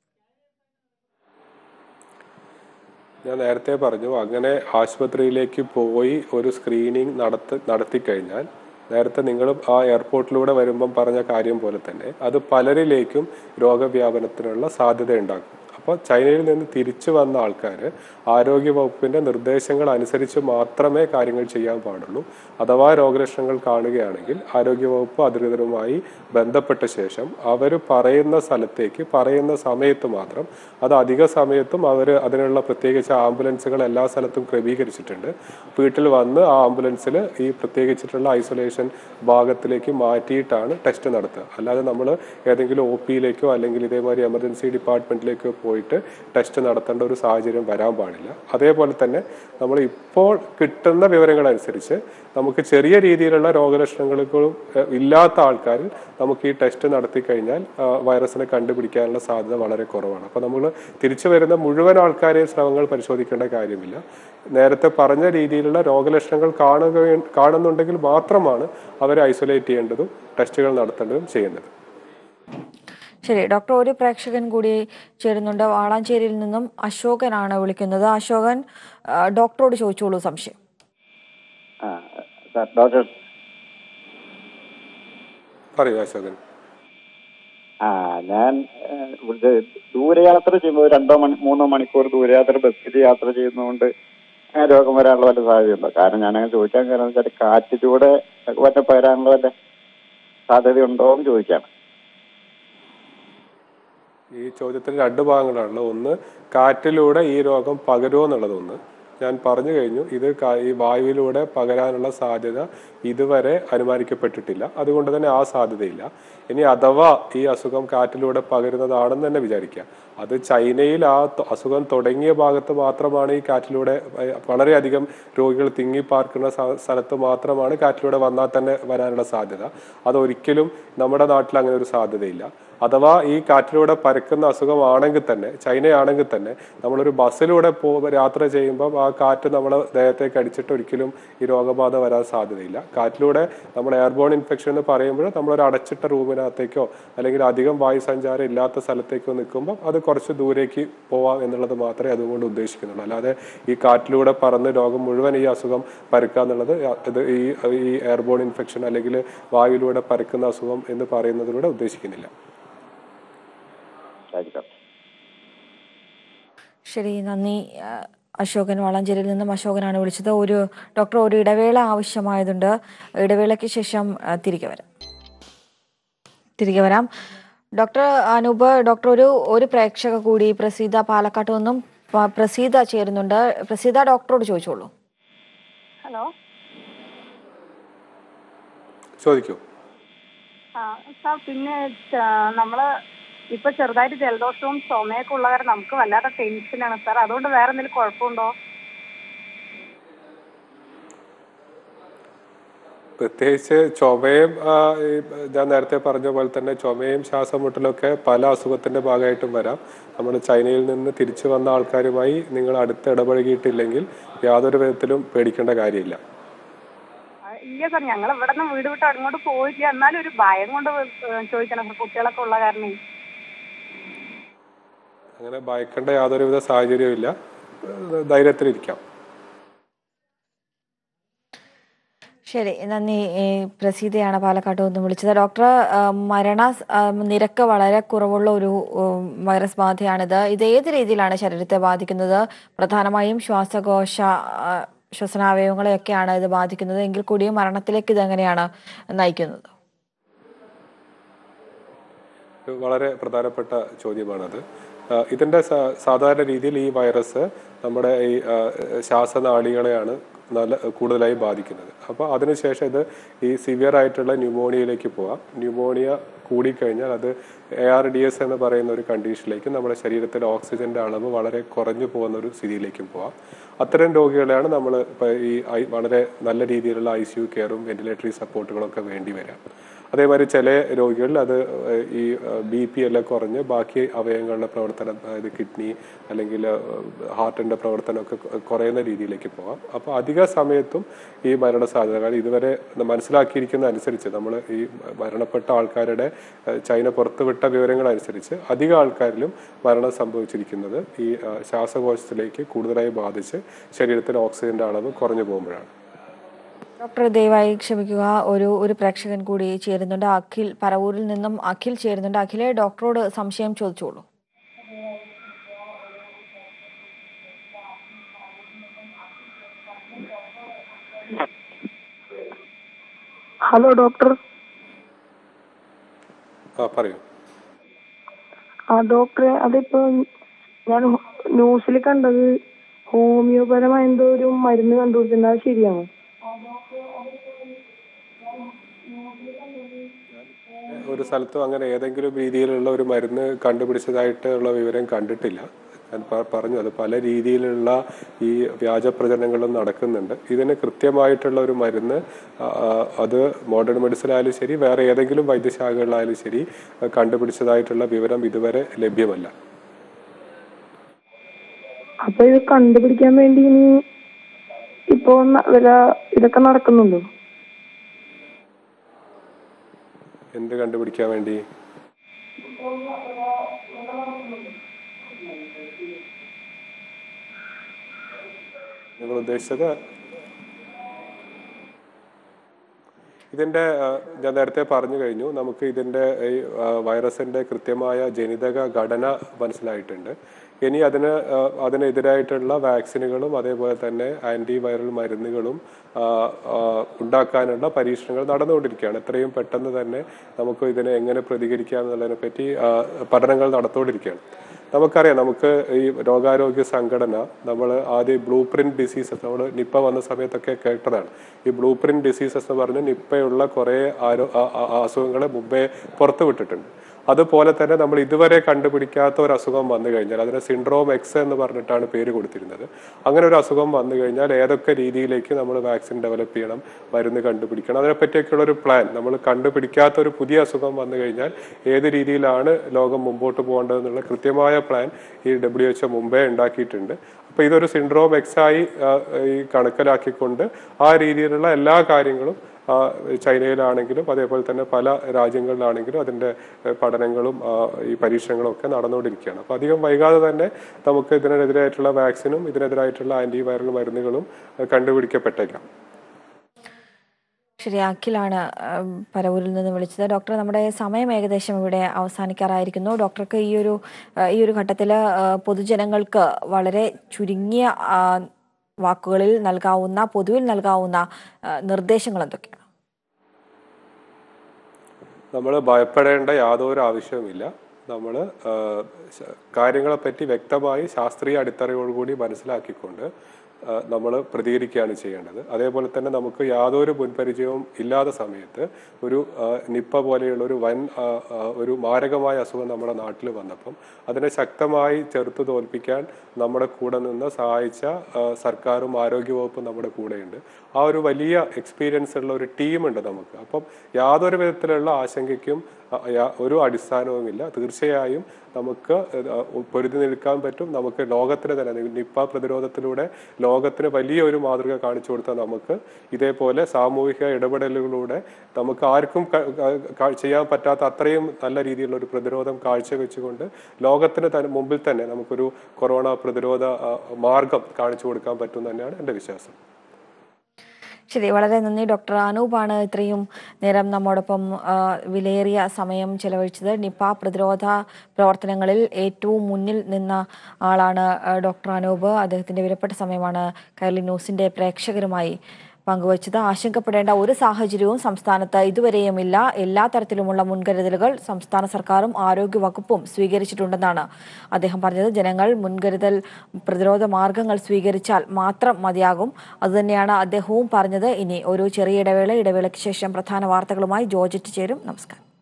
ഞാൻ നേരത്തെ പറഞ്ഞു അങ്ങനെ ആശുപത്രിയിലേക്ക് പോയി ഒരു സ്ക്രീനിങ് നടത്തി നടത്തിക്കഴിഞ്ഞാൽ നേരത്തെ നിങ്ങൾ ആ എയർപോർട്ടിലൂടെ വരുമ്പം പറഞ്ഞ കാര്യം പോലെ തന്നെ അത് പലരിലേക്കും രോഗവ്യാപനത്തിനുള്ള സാധ്യത ഉണ്ടാക്കും അപ്പോൾ ചൈനയിൽ നിന്ന് തിരിച്ചു വന്ന ആൾക്കാർ ആരോഗ്യ വകുപ്പിന്റെ നിർദ്ദേശങ്ങൾ അനുസരിച്ച് മാത്രമേ കാര്യങ്ങൾ ചെയ്യാൻ പാടുള്ളൂ അഥവാ രോഗലക്ഷണങ്ങൾ കാണുകയാണെങ്കിൽ ആരോഗ്യ വകുപ്പ് അധികൃതരുമായി ബന്ധപ്പെട്ട ശേഷം അവർ പറയുന്ന സ്ഥലത്തേക്ക് പറയുന്ന സമയത്ത് മാത്രം അത് അധിക സമയത്തും അവർ അതിനുള്ള പ്രത്യേകിച്ച് ആംബുലൻസുകൾ എല്ലാ സ്ഥലത്തും ക്രമീകരിച്ചിട്ടുണ്ട് വീട്ടിൽ വന്ന് ആ ആംബുലൻസിൽ ഈ പ്രത്യേകിച്ചിട്ടുള്ള ഐസൊലേഷൻ ഭാഗത്തിലേക്ക് മാറ്റിയിട്ടാണ് ടെസ്റ്റ് നടത്തുക അല്ലാതെ നമ്മൾ ഏതെങ്കിലും ഒ പിയിലേക്കോ അല്ലെങ്കിൽ ഇതേമാതിരി എമർജൻസി ഡിപ്പാർട്ട്മെന്റിലേക്കോ പോയിട്ട് ടെസ്റ്റ് നടത്തേണ്ട ഒരു സാഹചര്യം വരാൻ പാടില്ല അതേപോലെ തന്നെ നമ്മൾ ഇപ്പോൾ കിട്ടുന്ന വിവരങ്ങൾ അനുസരിച്ച് നമുക്ക് ചെറിയ രീതിയിലുള്ള രോഗലക്ഷണങ്ങളും ഏഹ്, ഇല്ലാത്ത ആൾക്കാരിൽ നമുക്ക് ഈ ടെസ്റ്റ് നടത്തി കഴിഞ്ഞാൽ ആ, വൈറസിനെ കണ്ടുപിടിക്കാനുള്ള സാധ്യത വളരെ കുറവാണ് അപ്പോൾ നമ്മൾ തിരിച്ചു വരുന്ന മുഴുവൻ ആൾക്കാരെയും സ്രവങ്ങൾ പരിശോധിക്കേണ്ട കാര്യമില്ല നേരത്തെ പറഞ്ഞ രീതിയിലുള്ള രോഗലക്ഷണങ്ങൾ കാണുക കാണുന്നുണ്ടെങ്കിൽ മാത്രമാണ് അവരെ ഐസൊലേറ്റ് ചെയ്യേണ്ടതും ടെസ്റ്റുകൾ നടത്തേണ്ടതും ചെയ്യേണ്ടത് ശരി ഡോക്ടർ ഒരു പ്രേക്ഷകൻ കൂടി ചേരുന്നുണ്ട് വാളാഞ്ചേരിയിൽ നിന്നും അശോകനാണ് വിളിക്കുന്നത് അശോകൻ ആ, ഡോക്ടറോട് ചോദിച്ചോളൂ സംശയം ആ സാർ ഡോക്ടർ പറയൂ അശോകൻ ആ ഞാൻ ഏഹ്, ഇത് ദൂരയാത്ര ചെയ്യുമ്പോൾ രണ്ടോ മണി മൂന്നോ മണിക്കൂർ ദൂരയാത്ര ബസ്സിൽ യാത്ര ചെയ്യുന്നതുകൊണ്ട് അങ്ങനെ രോഗം വരാനുള്ള വല്ല സാധ്യതയുണ്ടോ കാരണം ഞാൻ അങ്ങനെ ചോദിക്കാൻ കാരണം വെച്ചാൽ കാറ്റിലൂടെ വല്ല പകരാനുള്ള വല്ല സാധ്യതയുണ്ടോ എന്ന് ചോദിക്കാം ഈ ചോദ്യത്തിന് രണ്ട് ഭാഗങ്ങളാണല്ലോ ഒന്ന് കാറ്റിലൂടെ ഈ രോഗം പകരുമോ എന്നുള്ളത് ഒന്ന് ഞാൻ പറഞ്ഞു കഴിഞ്ഞു ഇത് കാ- ഈ വായുവിലൂടെ പകരാനുള്ള സാധ്യത ഇതുവരെ അനുമാനിക്കപ്പെട്ടിട്ടില്ല അതുകൊണ്ട് തന്നെ ആ സാധ്യതയില്ല ഇനി അഥവാ ഈ അസുഖം കാറ്റിലൂടെ പകരുന്നതാണെന്ന് തന്നെ വിചാരിക്കുക അത് ചൈനയിൽ ആ ത- അസുഖം തുടങ്ങിയ ഭാഗത്ത് മാത്രമാണ് ഈ കാറ്റിലൂടെ ഏഹ്, വളരെയധികം രോഗികൾ തിങ്ങിപ്പാർക്കുന്ന സ- സ്ഥലത്ത് മാത്രമാണ് കാറ്റിലൂടെ വന്നാൽ തന്നെ വരാനുള്ള സാധ്യത അതൊരിക്കലും നമ്മുടെ നാട്ടിൽ അങ്ങനെ ഒരു സാധ്യതയില്ല അഥവാ ഈ കാറ്റിലൂടെ പരക്കുന്ന അസുഖമാണെങ്കിൽ തന്നെ ചൈനയാണെങ്കിൽ തന്നെ നമ്മളൊരു ബസ്സിലൂടെ പോ യാത്ര ചെയ്യുമ്പോൾ ആ കാറ്റ് നമ്മളെ ദേഹത്തേക്ക് അടിച്ചിട്ട് ഒരിക്കലും ഈ രോഗബാധ വരാൻ സാധ്യതയില്ല കാറ്റിലൂടെ നമ്മൾ എയർബോൺ ഇൻഫെക്ഷൻ എന്ന് പറയുമ്പോൾ നമ്മളൊരു അടച്ചിട്ട റൂമിനകത്തേക്കോ അല്ലെങ്കിൽ അധികം വായു സഞ്ചാരം ഇല്ലാത്ത സ്ഥലത്തേക്കോ നിൽക്കുമ്പോൾ അത് കുറച്ച് ദൂരേക്ക് പോവാം എന്നുള്ളത് മാത്രമേ അതുകൊണ്ട് ഉദ്ദേശിക്കുന്നുള്ളൂ അല്ലാതെ ഈ കാറ്റിലൂടെ പറന്ന് രോഗം മുഴുവൻ ഈ അസുഖം പരക്കുക എന്നുള്ളത് ഇത് ഈ ഈ എയർബോൺ ഇൻഫെക്ഷൻ അല്ലെങ്കിൽ വായുവിലൂടെ പരക്കുന്ന അസുഖം എന്ന് പറയുന്നതിലൂടെ ഉദ്ദേശിക്കുന്നില്ല താങ്ക് യു ഡോക്ടർ ശരി നന്ദി ആ, അശോകൻ വളാഞ്ചേരിയിൽ നിന്നും അശോകനാണ് വിളിച്ചത് ഒരു ഡോക്ടർ ഒരു ഇടവേള ആവശ്യമായതുണ്ട് ഇടവേളയ്ക്ക് ശേഷം ആ, തിരികെ വരാം തിരികെ വരാം ഡോക്ടർ അനൂപ് ഡോക്ടർ ഒരു ഒരു പ്രേക്ഷക കൂടി പ്രസീത പാലക്കാട്ട് നിന്നും പ- പ്രസീത ചേരുന്നുണ്ട് പ്രസീത ഡോക്ടറോട് ചോദിച്ചോളൂ ഹലോ ചോദിക്കൂ ആ സാർ പിന്നെ ച- നമ്മള് ഇപ്പൊ ചെറുതായിട്ട് ജലദോഷവും ചുമയൊക്കെ ഉള്ള കാരണം നമുക്ക് വല്ലാത്ത ടെൻഷനാണ് സാർ അതുകൊണ്ട് വേറെ എന്തെങ്കിലും കുഴപ്പമുണ്ടോ പ്രത്യേകിച്ച് ചുമയും ആ, ഈ ഞാൻ നേരത്തെ പറഞ്ഞ പോലെ തന്നെ ചുമയും ശ്വാസം മുട്ടലൊക്കെ പല അസുഖത്തിന്റെ ഭാഗമായിട്ടും വരാം നമ്മൾ ചൈനയിൽ നിന്ന് തിരിച്ചു വന്ന ആൾക്കാരുമായി നിങ്ങൾ അടുത്ത് ഇടപഴകിയിട്ടില്ലെങ്കിൽ യാതൊരു വിധത്തിലും പേടിക്കേണ്ട കാര്യമില്ല ആ, ഇല്ല സാർ ഞങ്ങൾ ഇവിടെ നിന്ന് വീട് വിട്ട് അങ്ങോട്ട് പോയില്ല എന്നാലും ഒരു ഭയം കൊണ്ട് ചോദിക്കണം സാർ കുട്ടികളൊക്കെ ഉള്ള കാരണേ അങ്ങനെ ഭയക്കേണ്ട യാതൊരുവിധ സാഹചര്യവും ഇല്ല ധൈര്യത്തിലിരിക്കാം ശരി നന്ദി ഏ, പ്രസീതയാണ് പാലക്കാട്ട് നിന്നും വിളിച്ചത് ഡോക്ടർ ആ, മരണ ആ, നിരക്ക് വളരെ കുറവുള്ള ഒരു ഉം, വൈറസ് ബാധയാണിത് ഇത് ഏത് രീതിയിലാണ് ശരീരത്തെ ബാധിക്കുന്നത് പ്രധാനമായും ശ്വാസകോശ ആ, ശ്വസനാവയവങ്ങളെയൊക്കെയാണ് ഇത് ബാധിക്കുന്നത് എങ്കിൽ കൂടിയും മരണത്തിലേക്ക് ഇത് എങ്ങനെയാണ് നയിക്കുന്നത് ഒരു വളരെ പ്രധാനപ്പെട്ട ചോദ്യമാണത് ആ, ഇതിന്റെ സാ- സാധാരണ രീതിയിൽ ഈ വൈറസ് നമ്മുടെ ഈ ആ, ശ്വാസനാളികളെയാണ് നല്ല കൂടുതലായി ബാധിക്കുന്നത് അപ്പോൾ അതിനുശേഷം ഇത് ഈ സിവിയർ ആയിട്ടുള്ള ന്യൂമോണിയയിലേക്ക് പോവാം ന്യൂമോണിയ കൂടിക്കഴിഞ്ഞാൽ അത് എ ആർ ഡി എസ് എന്ന് പറയുന്ന ഒരു കണ്ടീഷനിലേക്ക് നമ്മുടെ ശരീരത്തിലെ ഓക്സിജന്റെ അളവ് വളരെ കുറഞ്ഞു പോകുന്ന ഒരു സ്ഥിതിയിലേക്കും പോവാം അത്തരം രോഗികളെയാണ് നമ്മൾ ഇപ്പോൾ ഈ ഐ- വളരെ നല്ല രീതിയിലുള്ള ഐ സി യു കെയറും വെന്റിലേറ്ററി സപ്പോർട്ടുകളൊക്കെ വേണ്ടി വരാം അതേമാതിരി ചില രോഗികളിൽ അത് ഏഹ്, ഈ ബി പി എല്ലാം കുറഞ്ഞ് ബാക്കി അവയവങ്ങളുടെ പ്രവർത്തനം അതായത് കിഡ്നി അല്ലെങ്കിൽ ഹാർട്ടിന്റെ പ്രവർത്തനമൊക്കെ കൊ- കുറയുന്ന രീതിയിലേക്ക് പോകാം അപ്പോൾ അധിക സമയത്തും ഈ മരണ സാധ്യതകൾ ഇതുവരെ മനസ്സിലാക്കിയിരിക്കുന്ന അനുസരിച്ച് നമ്മൾ ഈ മരണപ്പെട്ട ആൾക്കാരുടെ ഏഹ്, ചൈന പുറത്തുവിട്ട വിവരങ്ങൾ അനുസരിച്ച് അധിക ആൾക്കാരിലും മരണം സംഭവിച്ചിരിക്കുന്നത് ഈ ആ, ശ്വാസകോശത്തിലേക്ക് കൂടുതലായി ബാധിച്ച് ശരീരത്തിലെ ഓക്സിജന്റെ അളവ് കുറഞ്ഞു പോകുമ്പോഴാണ് ഡോക്ടർ ദയവായി ക്ഷമിക്കുക ഒരു ഒരു പ്രേക്ഷകൻ കൂടി ചേരുന്നുണ്ട് അഖിൽ പറവൂരിൽ നിന്നും അഖിൽ ചേരുന്നുണ്ട് അഖിലെ ഡോക്ടറോട് സംശയം ചോദിച്ചോളൂ ഹലോ ഡോക്ടർ ആ പറയൂ ആ ഡോക്ടറെ അതിപ്പോ ഞാൻ ന്യൂസിൽ കണ്ടത് ഹോമിയോപരമായ എന്തോ ഒരു മരുന്ന് കണ്ടുപിടിച്ചിട്ടുണ്ട് അത് ശരിയാണോ ഒരു സ്ഥലത്തും അങ്ങനെ ഏതെങ്കിലും രീതിയിലുള്ള ഒരു മരുന്ന് കണ്ടുപിടിച്ചതായിട്ടുള്ള വിവരം കണ്ടിട്ടില്ല ഞാൻ പ- പറഞ്ഞു അത് പല രീതിയിലുള്ള ഈ വ്യാജ പ്രചരണങ്ങളും നടക്കുന്നുണ്ട് ഇതിന് കൃത്യമായിട്ടുള്ള ഒരു മരുന്ന് ആ, ആ, അത് മോഡേൺ മെഡിസിൻ ആയാലും ശരി വേറെ ഏതെങ്കിലും വൈദ്യശാഖകളിലായാലും ശരി ആ, കണ്ടുപിടിച്ചതായിട്ടുള്ള വിവരം ഇതുവരെ ലഭ്യമല്ല അപ്പൊ ഇത് കണ്ടുപിടിക്കാൻ വേണ്ടി ഇനി ഇപ്പൊ ന- വല്ല ഇതൊക്കെ നടക്കുന്നുണ്ടോ എന്ത് കണ്ടുപിടിക്കാൻ വേണ്ടി നിങ്ങൾ ഉദ്ദേശിച്ചത് ഇതിന്റെ ആ, ഞാൻ നേരത്തെ പറഞ്ഞു കഴിഞ്ഞു നമുക്ക് ഇതിന്റെ ഈ ആ, വൈറസിന്റെ കൃത്യമായ ജനിതക ഘടന മനസ്സിലായിട്ടുണ്ട് ഇനി അതിന് ആ, അതിനെതിരായിട്ടുള്ള വാക്സിനുകളും അതേപോലെ തന്നെ ആന്റി വൈറൽ മരുന്നുകളും ആ, ആ, ഉണ്ടാക്കാനുള്ള പരീക്ഷണങ്ങൾ നടന്നുകൊണ്ടിരിക്കുകയാണ് എത്രയും പെട്ടെന്ന് തന്നെ നമുക്ക് ഇതിനെ എങ്ങനെ പ്രതികരിക്കാം എന്നുള്ളതിനെ പറ്റി ആ, പഠനങ്ങൾ നടന്നുകൊണ്ടിരിക്കുകയാണ് നമുക്കറിയാം നമുക്ക് ഈ രോഗാരോഗ്യ സംഘടന നമ്മൾ ആദ്യം ബ്ലൂ പ്രിന്റ് ഡിസീസസ് നമ്മൾ നിപ്പ വന്ന സമയത്തൊക്കെ കേട്ടതാണ് ഈ ബ്ലൂ പ്രിന്റ് ഡിസീസസ് എന്ന് പറഞ്ഞ് നിപ്പയുള്ള കുറേ ആരോ ആ- ആ- ആ അസുഖങ്ങളെ മുമ്പേ പുറത്തു വിട്ടിട്ടുണ്ട് അതുപോലെ തന്നെ നമ്മൾ ഇതുവരെ കണ്ടുപിടിക്കാത്ത ഒരു അസുഖം വന്നു കഴിഞ്ഞാൽ അതിന് സിൻഡ്രോം എക്സ് എന്ന് പറഞ്ഞിട്ടാണ് പേര് കൊടുത്തിരുന്നത് അങ്ങനെ ഒരു അസുഖം വന്നു കഴിഞ്ഞാൽ ഏതൊക്കെ രീതിയിലേക്ക് നമ്മൾ വാക്സിൻ ഡെവലപ്പ് ചെയ്യണം മരുന്ന് കണ്ടുപിടിക്കണം അതിനെപ്പറ്റിയൊക്കെയുള്ള ഒരു പ്ലാൻ നമ്മൾ കണ്ടുപിടിക്കാത്ത ഒരു പുതിയ അസുഖം വന്നു കഴിഞ്ഞാൽ ഏത് രീതിയിലാണ് ലോകം മുമ്പോട്ട് പോകേണ്ടതെന്നുള്ള കൃത്യമായ പ്ലാൻ ഈ ഡബ്ല്യു എച്ച് മുമ്പേ ഉണ്ടാക്കിയിട്ടുണ്ട് അപ്പൊ ഇതൊരു സിൻഡ്രോം എക്സ് ആയി ആ, ഈ കണക്കിലാക്കിക്കൊണ്ട് ആ രീതിയിലുള്ള എല്ലാ കാര്യങ്ങളും ആ, ചൈനയിലാണെങ്കിലും അതേപോലെ തന്നെ പല രാജ്യങ്ങളിലാണെങ്കിലും അതിന്റെ ഏഹ്, പഠനങ്ങളും ആ, ഈ പരീക്ഷണങ്ങളും ഒക്കെ നടന്നുകൊണ്ടിരിക്കുകയാണ് അപ്പൊ അധികം വൈകാതെ തന്നെ നമുക്ക് ഇതിനെതിരായിട്ടുള്ള വാക്സിനും ഇതിനെതിരായിട്ടുള്ള ആന്റി വൈറൽ മരുന്നുകളും ഏഹ്, കണ്ടുപിടിക്കപ്പെട്ടേക്കാം ശരി അഖിലാണ് ഉം, പരവൂരിൽ നിന്ന് വിളിച്ചത് ഡോക്ടർ നമ്മുടെ സമയം ഏകദേശം ഇവിടെ അവസാനിക്കാറായിരിക്കുന്നു ഡോക്ടർക്ക് ഈ ഒരു ആ, ഈ ഒരു ഘട്ടത്തിൽ പൊതുജനങ്ങൾക്ക് വളരെ ചുരുങ്ങിയ ആ, വാക്കുകളിൽ നൽകാവുന്ന പൊതുവിൽ നൽകാവുന്ന ആ, നിർദ്ദേശങ്ങൾ എന്തൊക്കെയാണ് നമ്മൾ ഭയപ്പെടേണ്ട യാതൊരു ആവശ്യവുമില്ല നമ്മൾ കാര്യങ്ങളെപ്പറ്റി വ്യക്തമായി ശാസ്ത്രീയ അടിത്തറയോടുകൂടി മനസ്സിലാക്കിക്കൊണ്ട് നമ്മൾ പ്രതികരിക്കുകയാണ് ചെയ്യേണ്ടത് അതേപോലെ തന്നെ നമുക്ക് യാതൊരു മുൻപരിചയവും ഇല്ലാത്ത സമയത്ത് ഒരു ആ, നിപ്പ പോലെയുള്ള ഒരു വൻ ആ, ആ, ഒരു മാരകമായ അസുഖം നമ്മുടെ നാട്ടിൽ വന്നപ്പം അതിനെ ശക്തമായി ചെറുത്തു തോൽപ്പിക്കാൻ നമ്മുടെ കൂടെ നിന്ന് സഹായിച്ച ആ, സർക്കാരും ആരോഗ്യവകുപ്പും നമ്മുടെ കൂടെയുണ്ട് ആ ഒരു വലിയ എക്സ്പീരിയൻസ് ഉള്ള ഒരു ടീമുണ്ട് നമുക്ക് അപ്പം യാതൊരു വിധത്തിലുള്ള ആശങ്കയ്ക്കും ആ, യാ- ഒരു അടിസ്ഥാനവുമില്ല തീർച്ചയായും നമുക്ക് ആ, പൊരുതി നിൽക്കാൻ പറ്റും നമുക്ക് ലോകത്തിന് തന്നെ നിപ്പ പ്രതിരോധത്തിലൂടെ ലോകത്തിന് വലിയ ഒരു മാതൃക കാണിച്ചു കൊടുത്ത നമുക്ക് ഇതേപോലെ സാമൂഹിക ഇടപെടലുകളിലൂടെ നമുക്ക് ആർക്കും ക- ക- ക- ചെയ്യാൻ പറ്റാത്ത അത്രയും നല്ല രീതിയിലുള്ള ഒരു പ്രതിരോധം കാഴ്ചവെച്ചുകൊണ്ട് ലോകത്തിന് തന്നെ മുമ്പിൽ തന്നെ നമുക്കൊരു കൊറോണ പ്രതിരോധ ആ, മാർഗം കാണിച്ചു കൊടുക്കാൻ പറ്റും തന്നെയാണ് എൻ്റെ വിശ്വാസം ശരി വളരെ നന്ദി ഡോക്ടർ അനൂപാണ് ഇത്രയും നേരം നമ്മോടൊപ്പം ആ, വിലയേറിയ സമയം ചെലവഴിച്ചത് നിപ പ്രതിരോധ പ്രവർത്തനങ്ങളിൽ ഏറ്റവും മുന്നിൽ നിന്ന ആളാണ് ആ, ഡോക്ടർ അനൂപ് അദ്ദേഹത്തിന്റെ വിലപ്പെട്ട സമയമാണ് കൈരളി ന്യൂസിന്റെ പ്രേക്ഷകരുമായി പങ്കുവച്ചത് ആശങ്കപ്പെടേണ്ട ഒരു സാഹചര്യവും സംസ്ഥാനത്ത് ഇതുവരെയും ഇല്ല എല്ലാ തരത്തിലുമുള്ള മുൻകരുതലുകൾ സംസ്ഥാന സർക്കാരും ആരോഗ്യ വകുപ്പും സ്വീകരിച്ചിട്ടുണ്ടെന്നാണ് അദ്ദേഹം പറഞ്ഞത് ജനങ്ങൾ മുൻകരുതൽ പ്രതിരോധ മാർഗങ്ങൾ സ്വീകരിച്ചാൽ മാത്രം മതിയാകും അതുതന്നെയാണ് അദ്ദേഹവും പറഞ്ഞത് ഇനി ഒരു ചെറിയ ഇടവേള ഇടവേളയ്ക്ക് ശേഷം പ്രധാന വാർത്തകളുമായി ജോർജറ്റ് ചേരും നമസ്കാരം